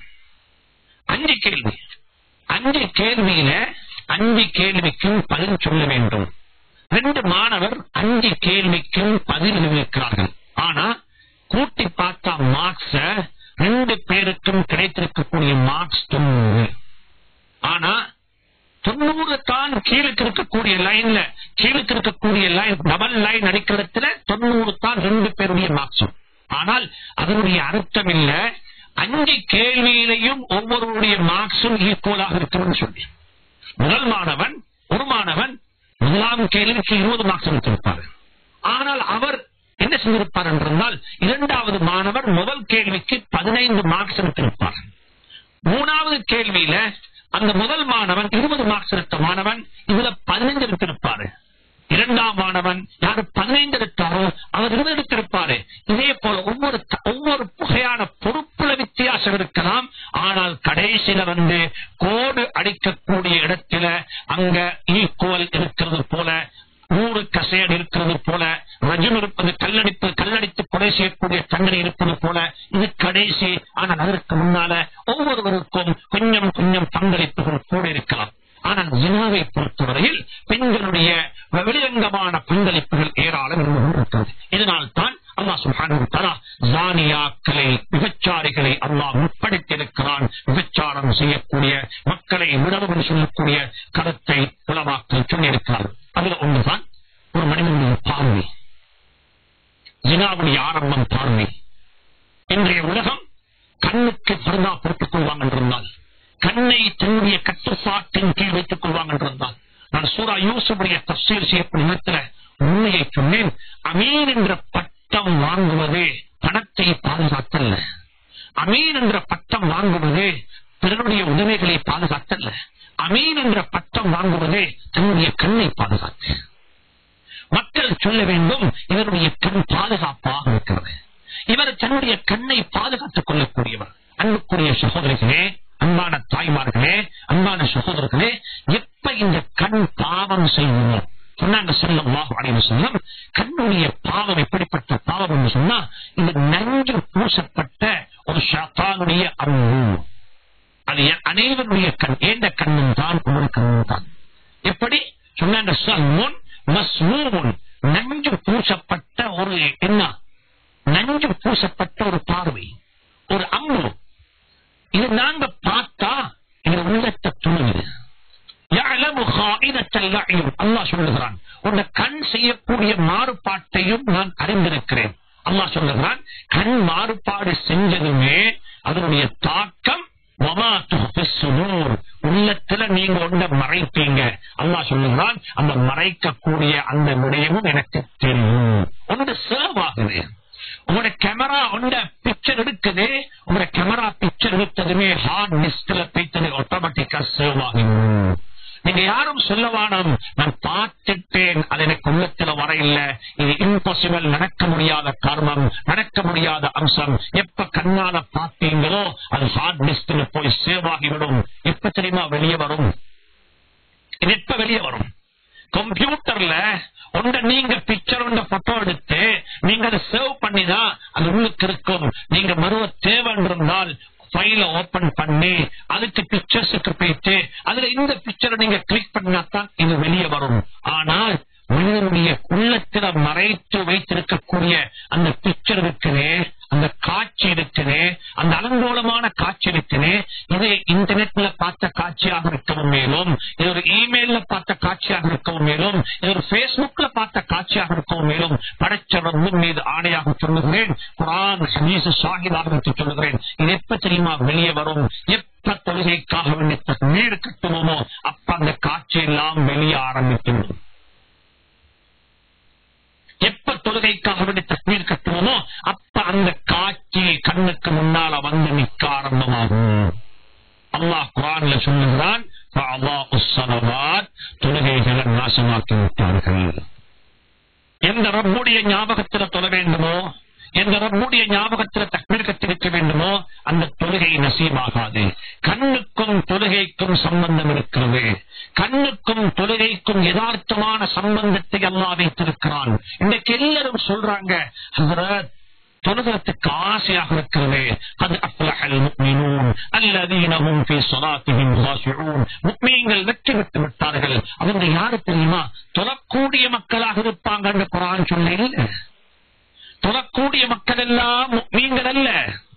அஞ்சு கேள்வி அஞ்சு கேள்வியில அஞ்சு கேள்விக்கும் பதில் சொல்ல வேண்டும் ரெண்டு மாணவர் அஞ்சு கேள்விக்கும் பதில் எழுதியிருக்கிறார்கள் ஆனா கூட்டி பார்த்தா மார்க்ஸ ரெண்டு பேருக்கும் கிடைத்திருக்கக்கூடிய மார்க்ஸ் தொண்ணூறு ஆனா தொண்ணூறு தான் கீழுக்கு இருக்கக்கூடிய லைன்ல கீழுக்கு இருக்கக்கூடிய லைன் டபுள் லைன் அடிக்கிறதுல தொண்ணூறு தான் ரெண்டு பேருடைய மார்க்ஸும் ஆனால் அதனுடைய அர்த்தம் இல்ல அஞ்சு கேள்வியிலையும் ஒவ்வொருவருடைய மார்க்ஸும் ஈக்குவலாக இருக்கணும்னு சொல்லி முதல் மாணவன் ஒரு மாணவன் முதலாம் கேள்விக்கு இருபது மார்க்ஸ் எடுத்திருப்பார் ஆனால் அவர் என்ன செஞ்சிருப்பார் என்றால் இரண்டாவது மாணவர் முதல் கேள்விக்கு பதினைந்து மார்க்ஸ் எடுத்திருப்பார் மூணாவது கேள்வியில அந்த முதல் மாணவன் இருபது மார்க்ஸ் எடுத்த மாணவன் இதுல பதினைந்து எடுத்திருப்பாரு இரண்டாம் மாணவன் யாரு பதினைந்து எடுத்தாரோ அவர் இருபது எடுத்திருப்பாரு இதே போல ஒவ்வொரு த- ஒவ்வொரு வகையான பொறுப்புல வித்தியாசம் இருக்கலாம் ஆனால் கடைசியில வந்து கோடு அடிக்கக்கூடிய இடத்துல அங்க ஈக்குவல் இருக்கிறது போல நூறு கசையடி இருக்கிறது போல ரஜம் இருப்பது கல்லடிப்பு கல்லடித்து கொலை செய்யக்கூடிய தண்டனை இருப்பது போல இது கடைசி ஆனால் அதற்கு முன்னால ஒவ்வொருவருக்கும் கொஞ்சம் கொஞ்சம் பங்களிப்புகள் கூட இருக்கலாம் ஆனால் ஜினாவை பொறுத்தவரையில் பெண்களுடைய வெளிரங்கமான பங்களிப்புகள் ஏராளம் இருந்து கொண்டிருக்கிறது இதனால் தான் அல்லாஹ் சுப்ஹானஹு வ தஆலா ஜானியாக்களை விபச்சாரிகளை அல்லாஹ் முற்படுத்தியிருக்கிறான் விபச்சாரம் செய்யக்கூடிய மக்களை விடவும் சொல்லக்கூடிய கருத்தை உலமாக்கள் சொல்லியிருக்கிறார்கள் அதுல ஒன்றுதான் ஒரு மனிதனுடைய பார்வை ஜினாவுடைய ஆரம்பம் பார்வை இன்றைய உலகம் கண்ணுக்கு பருதா போட்டுக் கொள்வாங்க என்றிருந்தால் கண்ணை தன்னுடைய கட்டுப்பாட்டின் கீழ் வைத்துக் கொள்வாங்க என்றிருந்தால் நான் சூரா யூசுடைய தப்சீர் செய்யப்படும் நேரத்தில் உண்மையை சொன்னேன் அமீன் என்ற பட்டம் வாங்குவது பணத்தை பாதுகாத்தல்ல அமீன் என்ற பட்டம் வாங்குவது பிறருடைய உதவிகளை பாதுகாத்தல்ல அமீன் என்ற பட்டம் வாங்குவது தன்னுடைய கண்ணை பாதுகாத்து மக்கள் சொல்ல வேண்டும் இவருடைய கண் பாதுகாப்பாக இருக்கிறது இவர் தன்னுடைய கண்ணை பாதுகாத்துக் கொள்ளக்கூடியவர் அன்புக்குரிய சகோதரிகளே அன்பான தாய்மார்களே அன்பான சகோதரர்களே எப்ப இந்த கண் பாவம் செய்யுமோ சொன்னாங்க செல்லம் அடைவு செல்லம் கண்ணுடைய பாவம் எப்படிப்பட்ட பாவம் என்று சொன்னா இந்த நஞ்சு பூசப்பட்ட ஒரு ஷாத்தானுடைய அன்பு அது எ- அனைவருடைய கண் ஏந்த கண்ணும் தான் உங்களுடைய கண்ணும் தான் எப்படி சொன்னாங்க சல்முன் மஸ்மூன் நஞ்சு பூசப்பட்ட ஒரு என்ன நஞ்சு பூசப்பட்ட ஒரு பார்வை ஒரு அம்பு இது நாங்க பார்த்தா எங்க உள்ளத்தை துணுகுது يعلم خائنة الأعين. அல்லாஹ் சொல்லுகிறான் உன்னை கண் செய்யக்கூடிய மாறுபாட்டையும் நான் அறிந்திருக்கிறேன் அல்லாஹ் சொல்லுகிறான் கண் மாறுபாடு செஞ்சதுமே அதனுடைய தாக்கம் வமா துஃபி ஸுதூர். உள்ளத்துல நீங்க ஒன்றை மறைப்பீங்க அல்லாஹ் சொல்லுகிறான் அந்த மறைக்கக்கூடிய அந்த விடயமும் எனக்கு தெரியும் ஒன்று சேவ் ஆகுது உங்களோட கேமரா உண்ட பிக்சர் எடுக்குது உங்களோட கேமரா பிக்சர் எடுத்ததுமே ஹார்ட் டிஸ்க்ல போய்த்தது ஆட்டோமேட்டிக்கா சேவ் ஆகும் நீங்க யாரும் சொல்ல வேணாம் நான் பார்த்துட்டேன் அது எனக்கு உள்ளத்துல வர இல்ல இது இம்பாசிபிள் நடக்க முடியாத காரணம் நடக்க முடியாத அம்சம் எப்ப கண்ணால பார்த்தீங்களோ அது ஹார்ட் டிஸ்க்ல போய் சேவ் ஆகிவிடும் எப்ப தெரியுமா வெளியே வரும் இது எப்ப வெளியே வரும் கம்ப்யூட்டர்ல ஒன்ற நீங்க பிக்சர் ஒன்ற போட்டோ எடுத்து நீங்க அதை சேவ் பண்ணிதான் அது உள்ளுக்கு இருக்கும் நீங்க மறுவ தேவை இருந்தால் ஃபைல ஓபன் பண்ணி அதுக்கு பிக்சர்ஸுக்கு போயிட்டு அதுல இந்த பிக்சரை நீங்க கிளிக் பண்ணாதான் இது வெளியே வரும் ஆனால் மனிதனுடைய உள்ளத்துல மறைத்து வைத்திருக்கக்கூடிய அந்த பிக்சர் இருக்குதே அந்த காட்சி இருக்குதே அந்த அலங்கோலமான காட்சி இருக்குதே இது இன்டர்நெட்ல பார்த்த காட்சியாக இருக்கவும் மேலும் இது ஒரு இமெயில்ல பார்த்த காட்சியாக இருக்கவும் மேலும் இது ஒரு பேஸ்புக்ல பார்த்த காட்சியாக இருக்கவும் மேலும் படைச்சவன் மீது ஆணையாக சொல்லுகிறேன் குரான் ஹதீஸ் ஷாஹிதாக வைத்து சொல்லுகிறேன் இது எப்ப தெரியுமா வெளியே வரும் எப்ப தொழுகைக்காக வேண்டிய நீர் கட்டுவோமோ அப்ப அந்த காட்சி எல்லாம் வெளியே ஆரம்பித்துவிடும் எப்ப தொழுகைக்காக வேண்டி தண்ணீர் கட்டுவோமோ அப்ப அந்த காட்சி கண்ணுக்கு முன்னால வந்து நிற்க ஆரம்பமாகும் அல்லாஹ் குரான்ல சொல்லுகிறான் فَأَضَاءُوا الصَّلَوَاتِ தொழுகைகளை நாசமாக்கி விட்டார்கள் எந்த ரப்புடைய ஞாபகத்துல தொழ வேண்டுமோ எந்த ரப்புடைய ஞாபகத்துல தக்மீர் கத்திருக்க வேண்டுமோ அந்த தொழுகை நசீமாகாது கண்ணுக்கும் தொழுகைக்கும் சம்பந்தம் இருக்கிறது கண்ணுக்கும் தொழுகைக்கும் யதார்த்தமான சம்பந்தத்தை அல்லா வைத்திருக்கிறான் இன்றைக்கு எல்லாரும் சொல்றாங்க "ஹஸ்ரத், தொழுகிறதுக்கு ஆசையாக இருக்கிறது அது அஃப்லஹல் முஃமினூன் அல்லதீனஹும் ஃபீ ஸலாத்திஹிம் காஷிஊன் முஃமின்கள் வெற்றி பெற்று விட்டார்கள் அவங்க யாரு தெரியுமா தொழக்கூடிய மக்களாக இருப்பாங்கன்னு குர்ஆன் சொல்லல தொழக்கூடிய மக்கள் எல்லாம் முஃமின்கள் அல்ல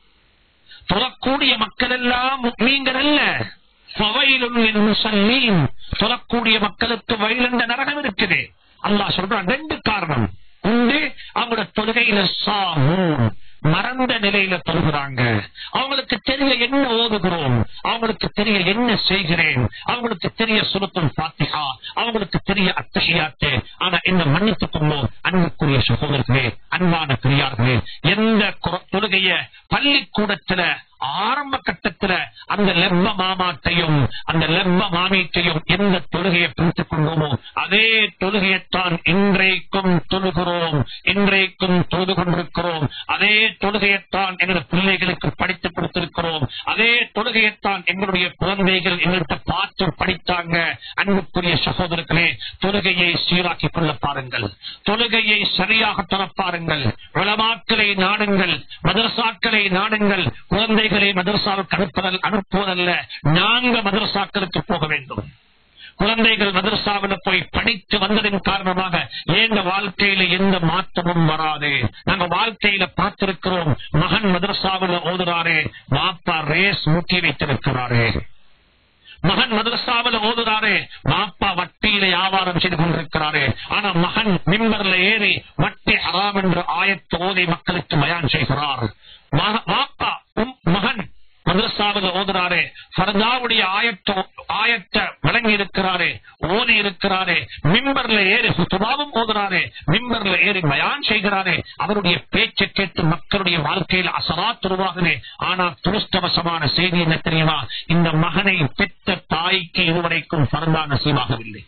தொழக்கூடிய மக்கள் எல்லாம் முஃமின்கள் அல்ல ஃபவைலுன் லில் முஸல்லீன் தொழக்கூடிய மக்களுக்கு வயல் என்ற நரகம் இருக்குது அல்லாஹ் சொல்றான் ரெண்டு காரணம் உண்டு அவங்களோட தொழுகையில சாமூன் மறந்த நிலையில தொழுகிறாங்க அவங்களுக்கு தெரிய என்ன ஓதுகிறோம் அவங்களுக்கு தெரிய என்ன செய்கிறேன் அவங்களுக்கு தெரிய சுருத்தும் பாத்திகா அவங்களுக்கு தெரிய அத்தகையாத்து ஆனா என்ன மன்னித்துக்கொள்ளோ அன்புக்குரிய சகோதரர்களே அன்பான பெரியார்களே எந்த குர- தொழுகைய பள்ளிக்கூடத்துல ஆரம்ப கட்டத்துல அந்த லெப்ப மாமாட்டையும் அந்த லெப்ப மாமீட்டையும் எந்த தொழுகையை பிடித்துக் கொண்டோமோ அதே தொழுகையைத்தான் இன்றைக்கும் தொழுகிறோம் இன்றைக்கும் தொழுது கொண்டிருக்கிறோம் அதே தொழுகையைத்தான் எங்களுடைய பிள்ளைகளுக்கு படித்து கொடுத்திருக்கிறோம் அதே தொழுகையைத்தான் எங்களுடைய குழந்தைகள் எங்கள்கிட்ட பார்த்து படித்தாங்க அன்புக்குரிய சகோதரர்களே தொழுகையை சீராக்கிக் கொள்ள பாருங்கள் தொழுகையை சரியாக துறப்பாருங்கள் உளமாக்களை நாடுங்கள் மதரசாக்களை நாடுங்கள் குழந்தைகளை மதரசாவுக்கு அனுப்புதல் அனுப்புவதல்ல நான்கு மதரசாக்களுக்கு போக வேண்டும் குழந்தைகள் மதரசாவில் போய் படித்து வந்ததன் காரணமாக எங்க வாழ்க்கையில எந்த மாற்றமும் வராது நாங்க வாழ்க்கையில பார்த்திருக்கிறோம் மகன் மதரசாவில் ஓதுறாரே மாப்பா ரேஸ் மூட்டி வைத்திருக்கிறாரே மகன் மதரசாவில் ஓதுறாரே மாப்பா வட்டியில வியாபாரம் செய்து கொண்டிருக்கிறாரே ஆனா மகன் மிம்பர்ல ஏறி வட்டி ஹராம் என்று ஆயத்து ஓதி மக்களுக்கு பயான் செய்கிறார் மக- மாப்பா உம் மகன் மதரசாவில் ஓதுறாரு ஃபர்தாவுடைய ஆயத்த ஆயத்த வழங்கி இருக்கிறாரு ஓதி இருக்கிறாரு மிம்பர்ல ஏறி சுத்தமாவும் ஓதுறாரு மிம்பர்ல ஏறி பயான் செய்கிறாரு அவருடைய பேச்சை கேட்டு மக்களுடைய வாழ்க்கையில் அசராத் உருவாகுது ஆனா துருஷ்டவசமான செய்தி என்ன தெரியுமா இந்த மகனை பெற்ற தாய்க்கு இதுவரைக்கும் ஃபர்தா நசீவாகவில்லை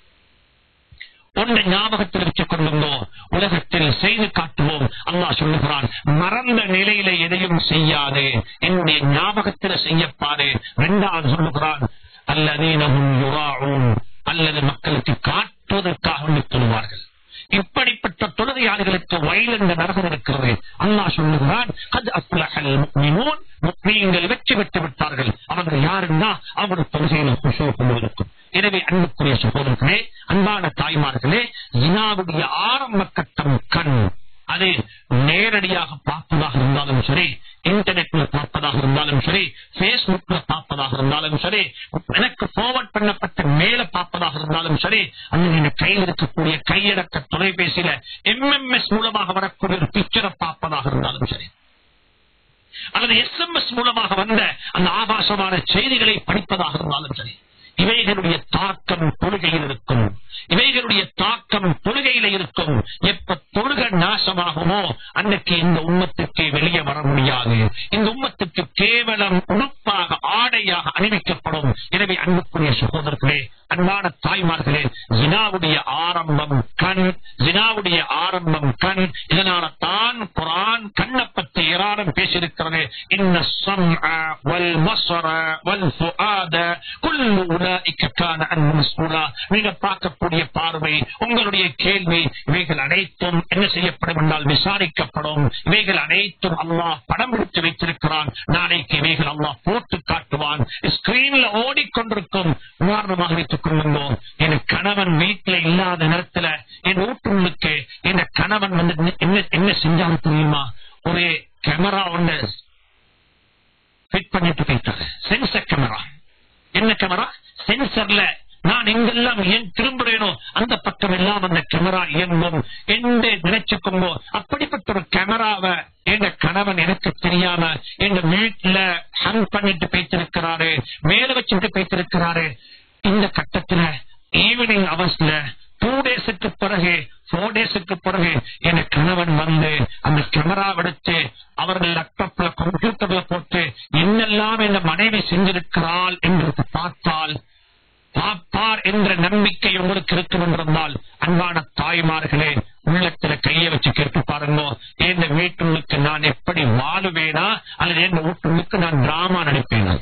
ஒன்றை ஞாபகத்தில் வச்சுக் கொள்ளுங்கோ உலகத்தில் செய்து காட்டுவோம் அல்லாஹ் சொல்லுகிறான் மறந்த நிலையில எதையும் செய்யாதே என்னுடைய ஞாபகத்தில் செய்யப்பாரு இரண்டாவது சொல்லுகிறான் அல்லதீனஹும் யுராஊன் அல்லது மக்களுக்கு காட்டுவதற்காக வேண்டி சொல்லுவார்கள் இப்படிப்பட்ட தொழுகையாளிகளுக்கு வயல் என்ற நரகம் இருக்கிறது அல்லாஹ் சொல்லுகிறான் அது அஸ்லஹல் முஃமினூன் முக்மீன்கள் வெற்றி பெற்று விட்டார்கள் அவர்கள் யாருன்னா அவர்கள் தொழுகையில குஷோ கொள்வதற்கும் எனவே அன்புக்குரிய சகோதரர்களே அன்பான தாய்மார்களே இனாவுடைய ஆரம்ப கட்டம் கண் அது நேரடியாக பார்ப்பதாக இருந்தாலும் சரி இன்டர்நெட்ல பார்ப்பதாக இருந்தாலும் சரி பேஸ்புக்ல பார்ப்பதாக இருந்தாலும் சரி எனக்கு ஃபார்வர்ட் பண்ணப்பட்ட மேல பார்ப்பதாக இருந்தாலும் சரி அல்லது என் கையில் இருக்கக்கூடிய கையடக்க தொலைபேசியில எம்எம்எஸ் மூலமாக வரக்கூடிய ஒரு பிக்சரை பார்ப்பதாக இருந்தாலும் சரி அல்லது எஸ்எம்எஸ் மூலமாக வந்த அந்த ஆபாசமான செய்திகளை படிப்பதாக இருந்தாலும் சரி இவைகளுடைய தாக்கம் தொழுகையில் இருக்கும் இவைகளுடைய தாக்கம் தொழுகையில இருக்கும் எப்ப தொழுகை நாசமாகுமோ அன்னைக்கு இந்த உம்மத்துக்கு வெளியே வர முடியாது இந்த உம்மத்துக்கு கேவலம் உடுப்பாக ஆடையாக அணிவிக்கப்படும் எனவே அன்புக்குரிய சகோதரர்களே அன்பான தாய்மார்களே ஜினாவுடைய ஆரம்பம் கண் ஜினாவுடைய ஆரம்பம் கண் இதனால தான் குரான் கண்ணை பற்றி ஏராளம் பேசியிருக்கிறது இன்ன السمع والبصر والفؤاد كل اولئك كان عنه مسؤولا நீங்க பார்க்கக்கூடிய பார்வை உங்களுடைய கேள்வி இவைகள் அனைத்தும் என்ன செய்யப்படும் என்றால் விசாரிக்கப்படும் இவைகள் அனைத்தும் அல்லாஹ் படம் எடுத்து வைத்திருக்கிறான் நாளைக்கு இவைகள் அல்லாஹ் போட்டு காட்டுவான் ஸ்கிரீன்ல ஓடிக்கொண்டிருக்கும் உதாரணமாக வைத்துக் கொள்ளுங்கோ என் கணவன் வீட்டுல இல்லாத நேரத்துல என் வீட்டுக்கு என் கணவன் வந்து என்ன என்ன செஞ்சாங்க தெரியுமா ஒரு கேமரா ஒன்று ஃபிட் பண்ணிட்டு போயிட்டாரு சென்சர் கேமரா என்ன கேமரா சென்சர்ல நான் எங்கெல்லாம் ஏன் திரும்புறேனோ அந்த பக்கம் எல்லாம் அந்த கேமரா இயங்கும் என்று நினைச்சுக்கோங்க அப்படிப்பட்ட ஒரு கேமராவை எங்க கணவன் எனக்கு தெரியாம எங்க வீட்டுல ஹங் பண்ணிட்டு போய்த்திருக்கிறாரு மேல வச்சுட்டு போய்த்திருக்கிறாரு இந்த கட்டத்துல ஈவினிங் அவர்ஸ்ல டூ டேஸுக்கு பிறகு போர் டேஸுக்கு பிறகு என் கணவன் வந்து அந்த கேமரா எடுத்து அவர்கள் லேப்டாப்ல கம்ப்யூட்டர்ல போட்டு என்னெல்லாம் இந்த மனைவி செஞ்சிருக்கிறாள் என்று பார்த்தால் பார்ப்பார் என்ற நம்பிக்கை உங்களுக்கு இருக்கும் என்றிருந்தால் அன்பான தாய்மார்களே உள்ளத்துல கையை வச்சு கேட்டு பாருங்க என் வீட்டுக்கு நான் எப்படி வாழுவேனா அல்லது என் வீட்டுக்கு நான் டிராமா நடிப்பேனா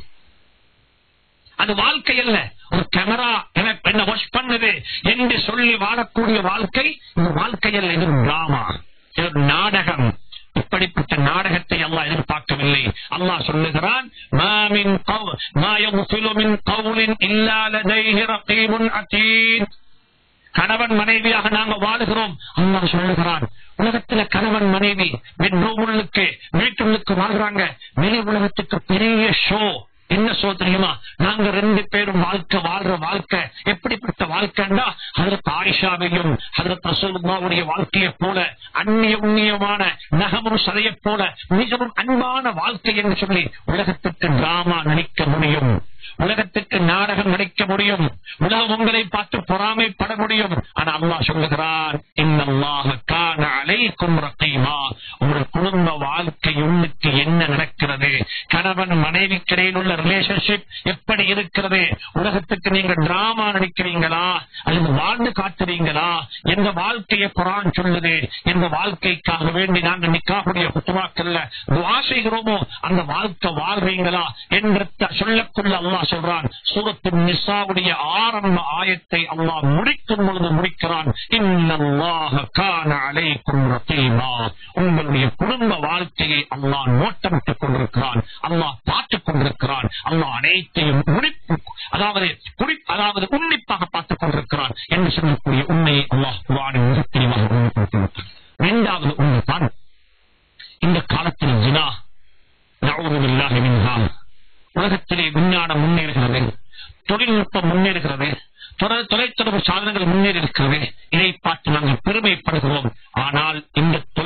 அது வாழ்க்கை அல்ல ஒரு கேமரா எனக்கு என்ன வாஷ் பண்ணுது என்று சொல்லி வாழக்கூடிய வாழ்க்கை இந்த வாழ்க்கை அல்ல இது ஒரு டிராமா இது ஒரு நாடகம் இப்படிப்பட்ட நாடகத்தை அல்லாஹ் எதிர்பார்க்கவில்லை அல்லாஹ் சொல்லுகிறான் "மா மின் கவ்- மா யக்ஃபிலு மின் கவ்லின் இல்லா லதைஹி ரகீபுன் அதீத்." கணவன் மனைவியாக நாங்க வாழுகிறோம் அல்லாஹ் சொல்லுகிறான் உலகத்துல கணவன் மனைவி பெட்ரூமுள்ளுக்கு வீட்டுள்ளுக்கு வாழ்றாங்க வெளி உலகத்துக்கு பெரிய ஷோ என்ன ஷோ தெரியுமா நாங்க ரெண்டு பேரும் வாழ்க்கை வாழ்ற வாழ்க்கை எப்படிப்பட்ட வாழ்க்கைண்டா அதற்கு ஆயிஷாவையும் அதற்கு ரசூலுல்லாவுடைய வாழ்க்கையை போல அந்நிய உண்ணியமான நகமும் சதையை போல மிகவும் அன்பான வாழ்க்கை என்று சொல்லி உலகத்துக்கு டிராமா நடிக்க முடியும் உலகத்துக்கு நாடகம் நடிக்க முடியும் உலகம் உங்களை பார்த்து பொறாமைப்பட முடியும் ஆனா அல்லாஹ் சொல்லுகிறான் இன்னல்லாஹ கான அலைக்கும் ரகீமா உங்கள் குடும்ப வாழ்க்கை உள்ளுக்கு என்ன நடக்கிறது கணவன் மனைவிக்கிடையில் உள்ள ரிலேஷன்ஷிப் எப்படி இருக்கிறது உலகத்துக்கு நீங்க டிராமா நடிக்கிறீங்களா அல்லது வாழ்ந்து காட்டுறீங்களா எந்த வாழ்க்கையை குரான் சொல்லுது எந்த வாழ்க்கைக்காக வேண்டி நாங்க நிக்காவுடைய குத்துவாக்கல்ல துவா செய்கிறோமோ அந்த வாழ்க்கை வாழ்றீங்களா என்று த- சொல்லக்குள்ள அல்லாஹ் சொல்றான் சூரத்து நிசாவுடைய ஆரம்ப ஆயத்தை அல்லாஹ் முடிக்கும் பொழுது முடிக்கிறான் இன்னல்லாஹ கான அலைக்கும் ரகீமா உங்களுடைய குடும்ப வாழ்க்கையை அல்லாஹ் நோட்டமிட்டுக் கொண்டிருக்கிறான் அல்லாஹ் பார்த்துக் கொண்டிருக்கிறான் அல்லாஹ் அனைத்தையும் முடிப்பு அதாவது குறி அதாவது உன்னிப்பாக பார்த்துக் கொண்டிருக்கிறான் என்று சொல்லக்கூடிய உண்மையை அல்லாஹ் குர்ஆனில் மிக தெளிவாக உண்மைப்படுத்திவிட்டான் இரண்டாவது உண்மை தான் இந்த காலத்தில் ஜினா நவுதுபில்லாஹி மின்ஹா உலகத்திலே விஞ்ஞானம் முன்னேறுகிறது தொழில்நுட்பம் முன்னேறுகிறது தொலை- தொலைத்தொடர்பு சாதனங்கள் முன்னேறி இருக்கிறது இதை பார்த்து நாங்கள் பெருமைப்படுகிறோம் ஆனால் இந்த தொலை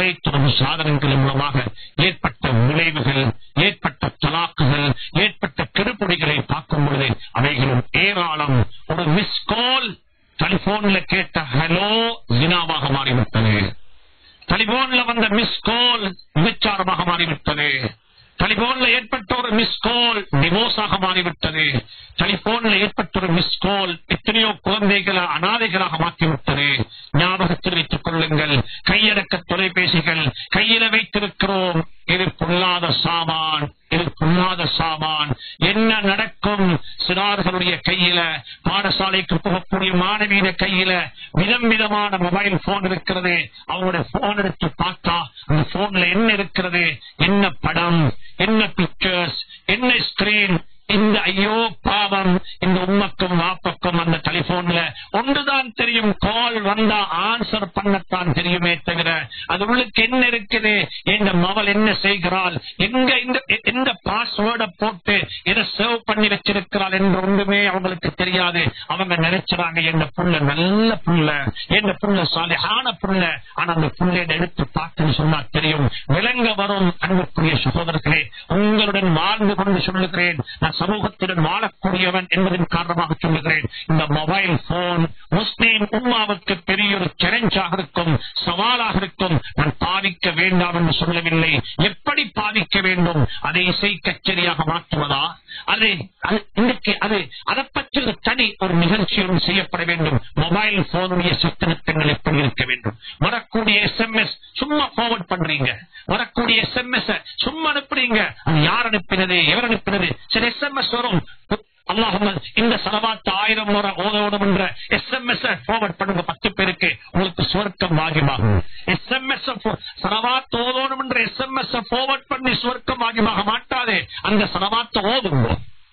தொலைத்தொடர்பு சாதனங்கள் மூலமாக ஏற்பட்ட விளைவுகள் ஏற்பட்ட தலாக்குகள் ஏற்பட்ட கெடுபொடிகளை பார்க்கும் பொழுது அவைகளும் ஏராளம் ஒரு மிஸ் கால் டெலிபோன்ல கேட்ட ஹலோ ஜினாவாக மாறிவிட்டது டெலிபோன்ல வந்த மிஸ் கால் விபச்சாரமாக மாறிவிட்டது டெலிபோன்ல ஏற்பட்ட ஒரு மிஸ் கால் டிவோர்ஸாக மாறிவிட்டது டெலிபோன்ல ஏற்பட்ட ஒரு மிஸ் கால் எத்தனையோ குழந்தைகளை அனாதைகளாக மாற்றிவிட்டது ஞாபகத்தில் வைத்துக் கொள்ளுங்கள் கையடக்க தொலைபேசிகள் கையில வைத்திருக்கிறோம் இது பொல்லாத சாமான் இது பொல்லாத சாமான் என்ன நடக்கும் சிறார்களுடைய கையில பாடசாலைக்கு போகக்கூடிய மாணவியின கையில விதம் விதமான மொபைல் போன் இருக்கிறது அவங்களுடைய போன் எடுத்து பார்த்தா அந்த போன்ல என்ன இருக்கிறது என்ன படம் என்ன பிக்சர்ஸ் என்ன ஸ்கிரீன் இந்த ஐயோ பாவம் இந்த உம்மக்கும் வாப்பக்கும் அந்த டெலிபோன்ல ஒன்றுதான் தெரியும் கால் வந்தா ஆன்சர் பண்ணத்தான் தெரியுமே தவிர அது உள்ளுக்கு என்ன இருக்குது இந்த மவள் என்ன செய்கிறாள் எங்க இந்த எந்த பாஸ்வேர்டை போட்டு எதை சேவ் பண்ணி வச்சிருக்கிறாள் என்று ஒன்றுமே அவங்களுக்கு தெரியாது அவங்க நினைச்சாங்க எந்த புள்ள நல்ல புள்ள எந்த புள்ள சாலிஹான புள்ள ஆனா அந்த புள்ளைய எடுத்து பார்த்துன்னு சொன்னா தெரியும் விளங்க வரும் அன்புக்குரிய சகோதரர்களே உங்களுடன் வாழ்ந்து கொண்டு சொல்லுகிறேன் நான் சமூகத்துடன் வாழக்கூடியவன் என்பதன் காரணமாக சொல்லுகிறேன் இந்த மொபைல் போன் முஸ்லீம் உம்மாவுக்கு பெரிய ஒரு சேலஞ்சாக இருக்கும் சவாலாக இருக்கும் நான் பாதிக்க வேண்டாம் என்று சொல்லவில்லை எப்படி பாதிக்க வேண்டும் அதை இசை கச்சேரியாக மாற்றுவதா அது அது இன்றைக்கு அது அதை பற்றி ஒரு தனி ஒரு நிகழ்ச்சி ஒன்று செய்யப்பட வேண்டும் மொபைல் போனுடைய சட்டத்திட்டங்கள் எப்படி இருக்க வேண்டும் வரக்கூடிய எஸ்எம்எஸ் சும்மா ஃபார்வர்ட் பண்றீங்க வரக்கூடிய எஸ்எம்எஸ் சும்மா அனுப்புறீங்க அது யார் அனுப்பினது எவர் அனுப்பினது சரி எஸ்எம்எஸ் வரும் அல்லாஹ் இந்த செலவாத்து ஆயிரம் முறை ஓதோடும் என்ற எஸ்எம்எஸ் ஃபார்வர்ட் பண்ணுங்க பத்து பேருக்கு உங்களுக்கு சுவர்க்கம் வாகிமாகும் எஸ்எம்எஸ் செலவாத்து ஓதோடும் என்ற எஸ்எம்எஸ் ஃபார்வர்ட் பண்ணி சுவர்க்கம் வாகிமாக மாட்டாதே அந்த செலவாத்தை ஓதுங்க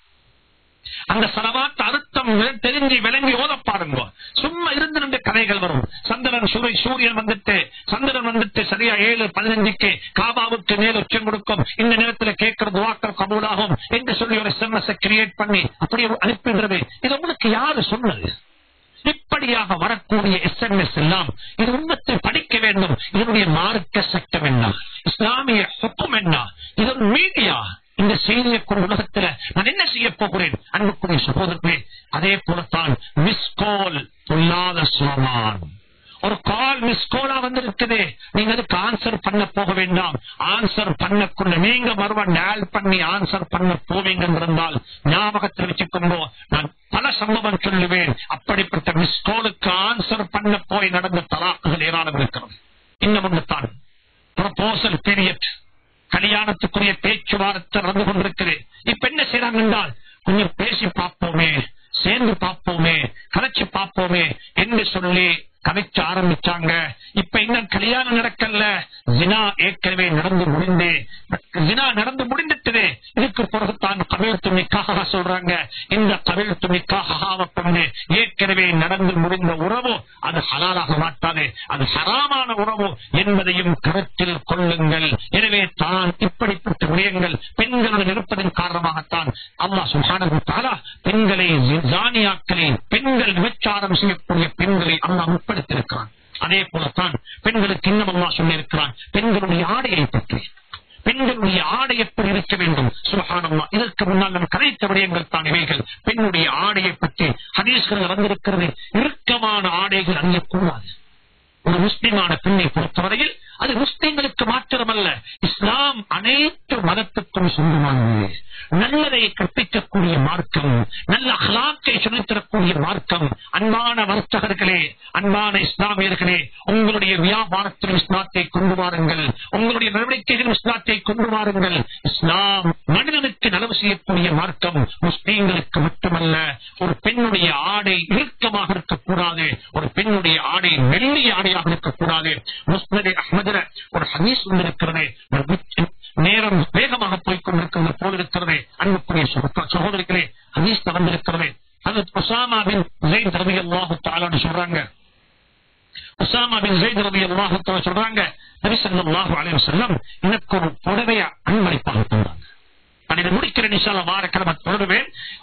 அந்த சலவாத்து அர்த்தம் தெரிஞ்சு விளங்கி ஓத பாருங்க சும்மா இருந்து ரெண்டு கதைகள் வரும் சந்திரன் சூரிய சூரியன் வந்துட்டு சந்திரன் வந்துட்டு சரியா ஏழு பதினஞ்சுக்கு காபாவுக்கு மேல் உச்சம் கொடுக்கும் இந்த நேரத்தில் கேட்கிற துவாக்கள் கபூலாகும் என்று சொல்லி ஒரு எஸ்எம்எஸ் கிரியேட் பண்ணி அப்படி அனுப்புகிறது இது உங்களுக்கு யாரு சொன்னது இப்படியாக வரக்கூடிய எஸ்எம்எஸ் எல்லாம் இது உண்மத்தை படிக்க வேண்டும் இதனுடைய மார்க்க சட்டம் என்ன இஸ்லாமிய ஹுக்கும் என்ன இது ஒரு மீடியா இந்த செய்தியை கொண்டு உலகத்துல நான் என்ன செய்ய போகிறேன் அன்புக்குரிய சகோதரர்களே அதே போலத்தான் மிஸ் கால் பொல்லாத சுரமான் ஒரு கால் மிஸ் கோலா வந்திருக்குது நீங்க அதுக்கு ஆன்சர் பண்ண போக வேண்டாம் ஆன்சர் பண்ணக்குள்ள நீங்க மறுவ டயல் பண்ணி ஆன்சர் பண்ண போவீங்க இருந்தால் ஞாபகத்தில் வச்சுக்கொண்டோ நான் பல சம்பவம் சொல்லுவேன் அப்படிப்பட்ட மிஸ் கோலுக்கு ஆன்சர் பண்ண போய் நடந்த தலாக்குகள் ஏராளம் இருக்கிறது இன்னும் ஒன்று தான் ப்ரொபோசல் பீரியட் கல்யாணத்துக்குரிய பேச்சுவார்த்தை நடந்து கொண்டிருக்குது இப்ப என்ன செய்யறாங்க என்றால் கொஞ்சம் பேசி பார்ப்போமே சேர்ந்து பார்ப்போமே கலைச்சு பார்ப்போமே என்று சொல்லி கதைச்சு ஆரம்பிச்சாங்க இப்ப இன்னும் கல்யாணம் நடக்கல ஜினா ஏற்கனவே நடந்து முடிந்து ஜினா நடந்து முடிந்துட்டது இதுக்கு பிறகு தான் கவிழ் துணிக்காக சொல்றாங்க இந்த கவிழ் துணிக்காக கொண்டு ஏற்கனவே நடந்து முடிந்த உறவு அது ஹலாலாக மாட்டாது அது ஹராமான உறவு என்பதையும் கருத்தில் கொள்ளுங்கள் எனவே தான் இப்படிப்பட்ட விடயங்கள் பெண்களுடன் இருப்பதன் காரணமாகத்தான் அல்லா சுகானா பெண்களை ஜானியாக்களை பெண்கள் விபச்சாரம் செய்யக்கூடிய பெண்களை அல்லா முற்படுத்தியிருக்கிறான் அதே போலத்தான் பெண்களுக்கு இன்னும் அல்லா சொல்லியிருக்கிறான் பெண்களுடைய ஆடையை பற்றி பெண்களுடைய ஆடை எப்படி இருக்க வேண்டும் சுகானம்மா இதற்கு முன்னால் நம் கதைத்த விடயங்கள் தான் இவைகள் பெண்ணுடைய ஆடையை பற்றி ஹதீஸ்கள் வந்திருக்கிறது இறுக்கமான ஆடைகள் அணியக்கூடாது ஒரு முஸ்லிமான பெண்ணை பொறுத்தவரையில் அது முஸ்லிம்களுக்கு மாத்திரமல்ல இஸ்லாம் அனைத்து மதத்துக்கும் சொந்தமானது நல்லதை கற்பிக்கக்கூடிய மார்க்கம் நல்ல அகலாக்கை சொல்லித்தரக்கூடிய மார்க்கம் அன்பான வர்த்தகர்களே அன்பான இஸ்லாமியர்களே உங்களுடைய வியாபாரத்தில் இஸ்லாத்தை கொண்டு வாருங்கள் உங்களுடைய நடவடிக்கைகள் இஸ்லாத்தை கொண்டு வாருங்கள் இஸ்லாம் மனிதனுக்கு நலவு செய்யக்கூடிய மார்க்கம் முஸ்லீம்களுக்கு மட்டுமல்ல ஒரு பெண்ணுடைய ஆடை இறுக்கமாக இருக்கக்கூடாது ஒரு பெண்ணுடைய ஆடை மெல்லிய ஆடையாக இருக்கக்கூடாது முஸ்லிம் அஹமதுல ஒரு ஹதீஸ் வந்திருக்கிறது நேரம் வேகமாக போய்கொண்டிருக்கிறது போல் இருக்கிறது அன்புக்குரிய சகோதரிகளே ஹதீஸ் வந்திருக்கிறது அது உசாமாவின் ஜெயின் ரவி அல்லாஹு தாலான்னு சொல்றாங்க உசாமாவின் ஜெயின் ரவி அல்லாஹு தாலா சொல்றாங்க நபிசல்லாஹு அலைய செல்லம் எனக்கு ஒரு புடவைய அன்பளிப்பாக தந்தாங்க நான் இதை முடிக்கிறேன் நிஷால வார கிழமை தொடருவேன்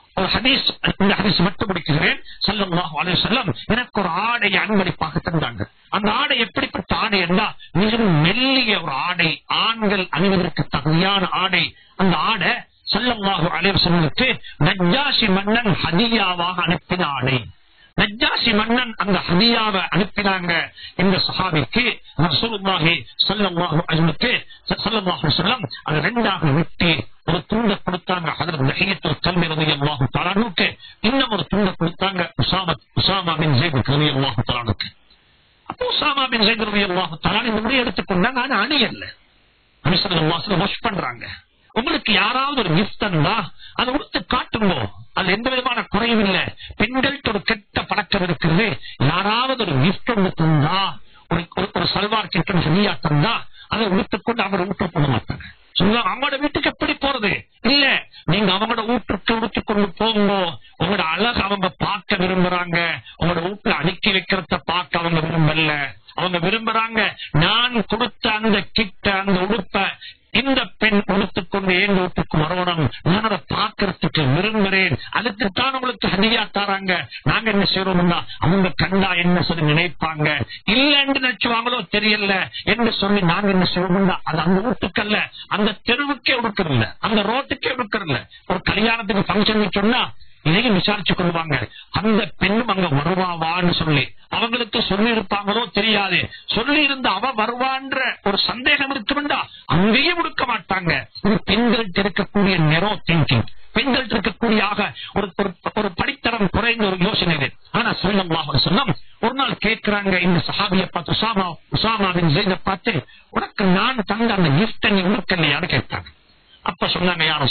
ஒரு ஹதீஸ் இந்த ஹதீஸ் மட்டும் முடிக்கிறேன் ஸல்லல்லாஹு அலைஹி வஸல்லம் எனக்கு ஒரு ஆடை அன்பளிப்பாக தந்தாங்க அந்த ஆடை எப்படிப்பட்ட ஆடை என்றால் மிகவும் மெல்லிய ஒரு ஆடை ஆண்கள் அணிவதற்கு தகுதியான ஆடை அந்த ஆடை ஸல்லல்லாஹு அலைஹி வஸல்லமுக்கு நஜ்ஜாஷி மன்னன் ஹதியாவாக அனுப்பின ஆடை நஜ்ஜாசி மன்னன் அந்த ஹதியாவை அனுப்பினாங்க இந்த சஹாபிக்கு ரசூலுல்லாஹி ஸல்லல்லாஹு அலைஹி வஸல்லம் ஸல்லல்லாஹு அலைஹி வஸல்லம் அது ரெண்டாக வெட்டி ஒரு துண்ட கொடுத்தாங்க ஹஜரத் நஹியத்துல் கல்வி ரலியல்லாஹு தஆலாவுக்கு இன்னும் ஒரு துண்ட கொடுத்தாங்க உசாமா உசாமா பின் ஸைத் ரலியல்லாஹு தஆலாவுக்கு அப்போ உசாமா பின் ஸைத் ரலியல்லாஹு தஆலா இந்த முறை எடுத்துக்கொண்டாங்க ஆனா அணியல்ல நபி ஸல்லல்லாஹு அலைஹி வாஷ் பண்றாங்க உங்களுக்கு யாராவது ஒரு கிஃப்ட் தந்தா அதை உடுத்து காட்டுங்க அது எந்த விதமான குறையும் இல்ல பெண்கள்கிட்ட ஒரு கெட்ட பழக்கம் இருக்குது யாராவது ஒரு கிஃப்ட் ஒன்று தந்தா ஒரு ஒரு- ஒரு சல்வார் கிட்ட சரியா தந்தா அதை உடுத்துக்கொண்டு அவங்க ஊட்ட போட மாட்டாங்க சொல்லுவாங்க அவங்களோட வீட்டுக்கு எப்படி போறது இல்ல நீங்க அவங்களோட வீட்டுக்கு உடுத்து கொண்டு போங்க உங்களோட அழகு அவங்க பார்க்க விரும்புறாங்க உங்களோட வீட்டுல அடுக்கி வைக்கிறத பார்க்க அவங்க விரும்பல அவங்க விரும்புறாங்க நான் கொடுத்த அந்த கிட்ட அந்த உடுப்ப இந்த பெண் உடுத்துக்கொண்டு என் வீட்டுக்கு வரணும் நான் அதை பார்க்கறதுக்கு விரும்புறேன் அதுக்குத்தான் உங்களுக்கு ஹதியா தாராங்க நாங்க என்ன செய்யறோம்னா அவங்க கண்டா என்ன சொல்லி நினைப்பாங்க இல்லன்னு நினைச்சுவாங்களோ தெரியல என்று சொல்லி நாங்க என்ன செய்வோம்னா அது அந்த வீட்டுக்கல்ல அந்த தெருவுக்கே உடுக்கறதில்ல அந்த ரோட்டுக்கே உடுக்கறதில்ல ஒரு கல்யாணத்துக்கு ஃபங்க்ஷன் சொன்னா இதையும் விசாரிச்சு கொள்வாங்க அந்த பெண்ணும் அங்க வருவாவான்னு சொல்லி அவங்களுக்கு சொல்லி இருப்பாங்களோ தெரியாது சொல்லி இருந்த அவ வருவான்ற ஒரு சந்தேகம் இருக்குமெண்டா அங்கேயும் கொடுக்க மாட்டாங்க இது பெண்கள்ட்ட இருக்கக்கூடிய நெரோ திங்கிங் பெண்கள் இருக்கக்கூடிய ஆக ஒரு ஒரு- ஒரு படித்தரம் குறைந்த ஒரு யோசனை இது ஆனா சொல்லலாம் சொன்னோம் ஒரு நாள் கேட்கிறாங்க இந்த சஹாபிய பார்த்து உசாமா உசாமாவின் செய்த பார்த்து உனக்கு நான் தந்த அந்த கிஃப்ட் நீ உடுக்கலையான்னு கேட்டாங்க அப்ப சொன்னாங்க யார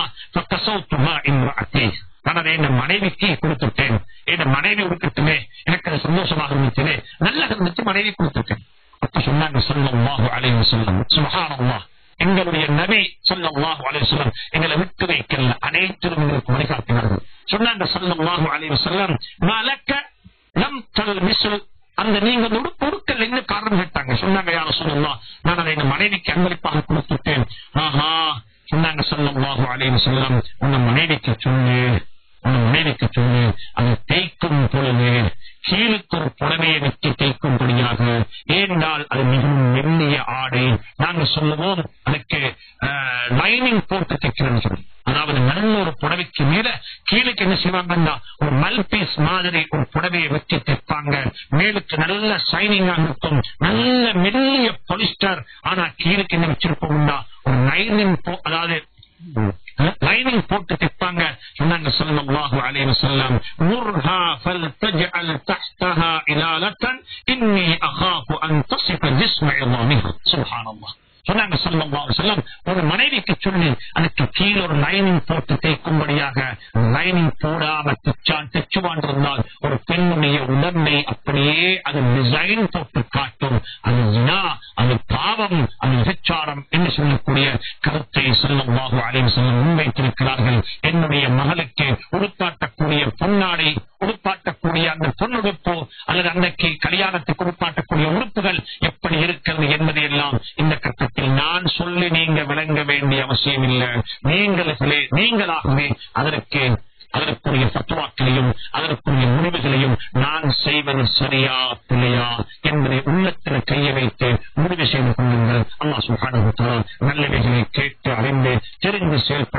சொல்லலாம் நான் அதை என் மனைவிக்கு கொடுத்துட்டேன் என் மனைவி உடுக்கட்டுமே எனக்கு அது சந்தோஷமாக இருந்துச்சு நல்லா இருந்துச்சு மனைவி கொடுத்துட்டேன் அப்ப சொன்னாங்க சொல்லல்லாஹு அலைஹி வஸல்லம் சுப்ஹானல்லாஹ் எங்களுடைய நபி சொல்லல்லாஹு அலைஹி வஸல்லம் எங்களை விட்டு வைக்கல அனைத்திலும் எங்களுக்கு வழிகாட்டினார்கள் சொன்னாங்க சொல்லல்லாஹு அலைஹி வஸல்லம் மலக்க லம் தல் மிஸ்ல் அந்த நீங்க அந்த உடுப்பு உடுக்கல் என்ன காரணம் கேட்டாங்க சொன்னாங்க யார சொல்லலாம் நான் அதை என் மனைவிக்கு அன்பளிப்பாக கொடுத்துட்டேன் ஆஹா சொன்னாங்க சொல்லல்லாஹு அலைஹி வஸல்லம் உங்க மனைவிக்கு சொல்லு உங்க மனைவிக்கு சொல்லு அது தேய்க்கும் பொழுது கீழுக்கு ஒரு புடவையை வச்சு தேய்க்கும்படியாக ஏனென்றால் அது மிகவும் மெல்லிய ஆடை நாங்க சொல்லுவோம் அதுக்கு லைனிங் போட்டு தைக்கிறேன்னு சொல்லி அதாவது நல்ல ஒரு புடவைக்கு மேல கீழுக்கு என்ன செய்வாங்கன்னா ஒரு மல்பீஸ் மாதிரி ஒரு புடவையை வச்சு தைப்பாங்க மேலுக்கு நல்ல சைனிங்கா இருக்கும் நல்ல மெல்லிய பொலிஸ்டர் ஆனா கீழுக்கு என்ன வச்சிருப்போம்னா ஒரு லைனிங் அதாவது லைனிங் போட்டு தைப்பாங்க சொன்னாங்க ஸல்லல்லாஹு அலைஹி வஸல்லம் முர்ஹா ஃபல்தஜஅல் தஹ்தஹா இலாலத்தன் இன்னி அகாஃபு அன் தஸிஃப ஜிஸ்ம இதாமிஹா சுப்ஹானல்லாஹ் சொன்னாங்க ஸல்லல்லாஹு அலைஹி வஸல்லம் ஒரு மனைவிக்கு சொல்லி அதுக்கு கீழே ஒரு லைனிங் போட்டு தேய்க்கும்படியாக லைனிங் போடாம தைச்சான் தைச்சுவான் இருந்தால் ஒரு பெண்ணுடைய உடம்பை அப்படியே அது டிசைன் போட்டு காட்டும் அது ஜினா அது பாவம் அது விபச்சாரம் என்று சொல்லக்கூடிய கருத்தை ஸல்லல்லாஹு அலைஹி வஸல்லம் முன்வைத்திருக்கிறார்கள் என்னுடைய மகளுக்கு உடுப்பாட்டக்கூடிய பொன்னாடை உடுப்பாட்டக்கூடிய அந்த பொன்னுடுப்பு அல்லது அன்னைக்கு கல்யாணத்துக்கு உடுப்பாட்டக்கூடிய உடுப்புகள் எப்படி இருக்கிறது என்பதை எல்லாம் இந்த கட்டத்தில் நான் சொல்லி நீங்க விளங்க வேண்டிய அவசியம் இல்லை நீங்களே நீங்களாகவே அதற்கு அதற்குரிய சத்துவாக்களையும் அதற்குரிய முடிவுகளையும் நான் செய்வது சரியா பிள்ளையா என்பதை உள்ளத்தில் கையை வைத்து முடிவு செய்து கொள்ளுங்கள் அல்லாஹ் சுப்ஹானஹு வ தஆலா நல்லவைகளை கேட்டு அறிந்து தெரிந்து செயல்பட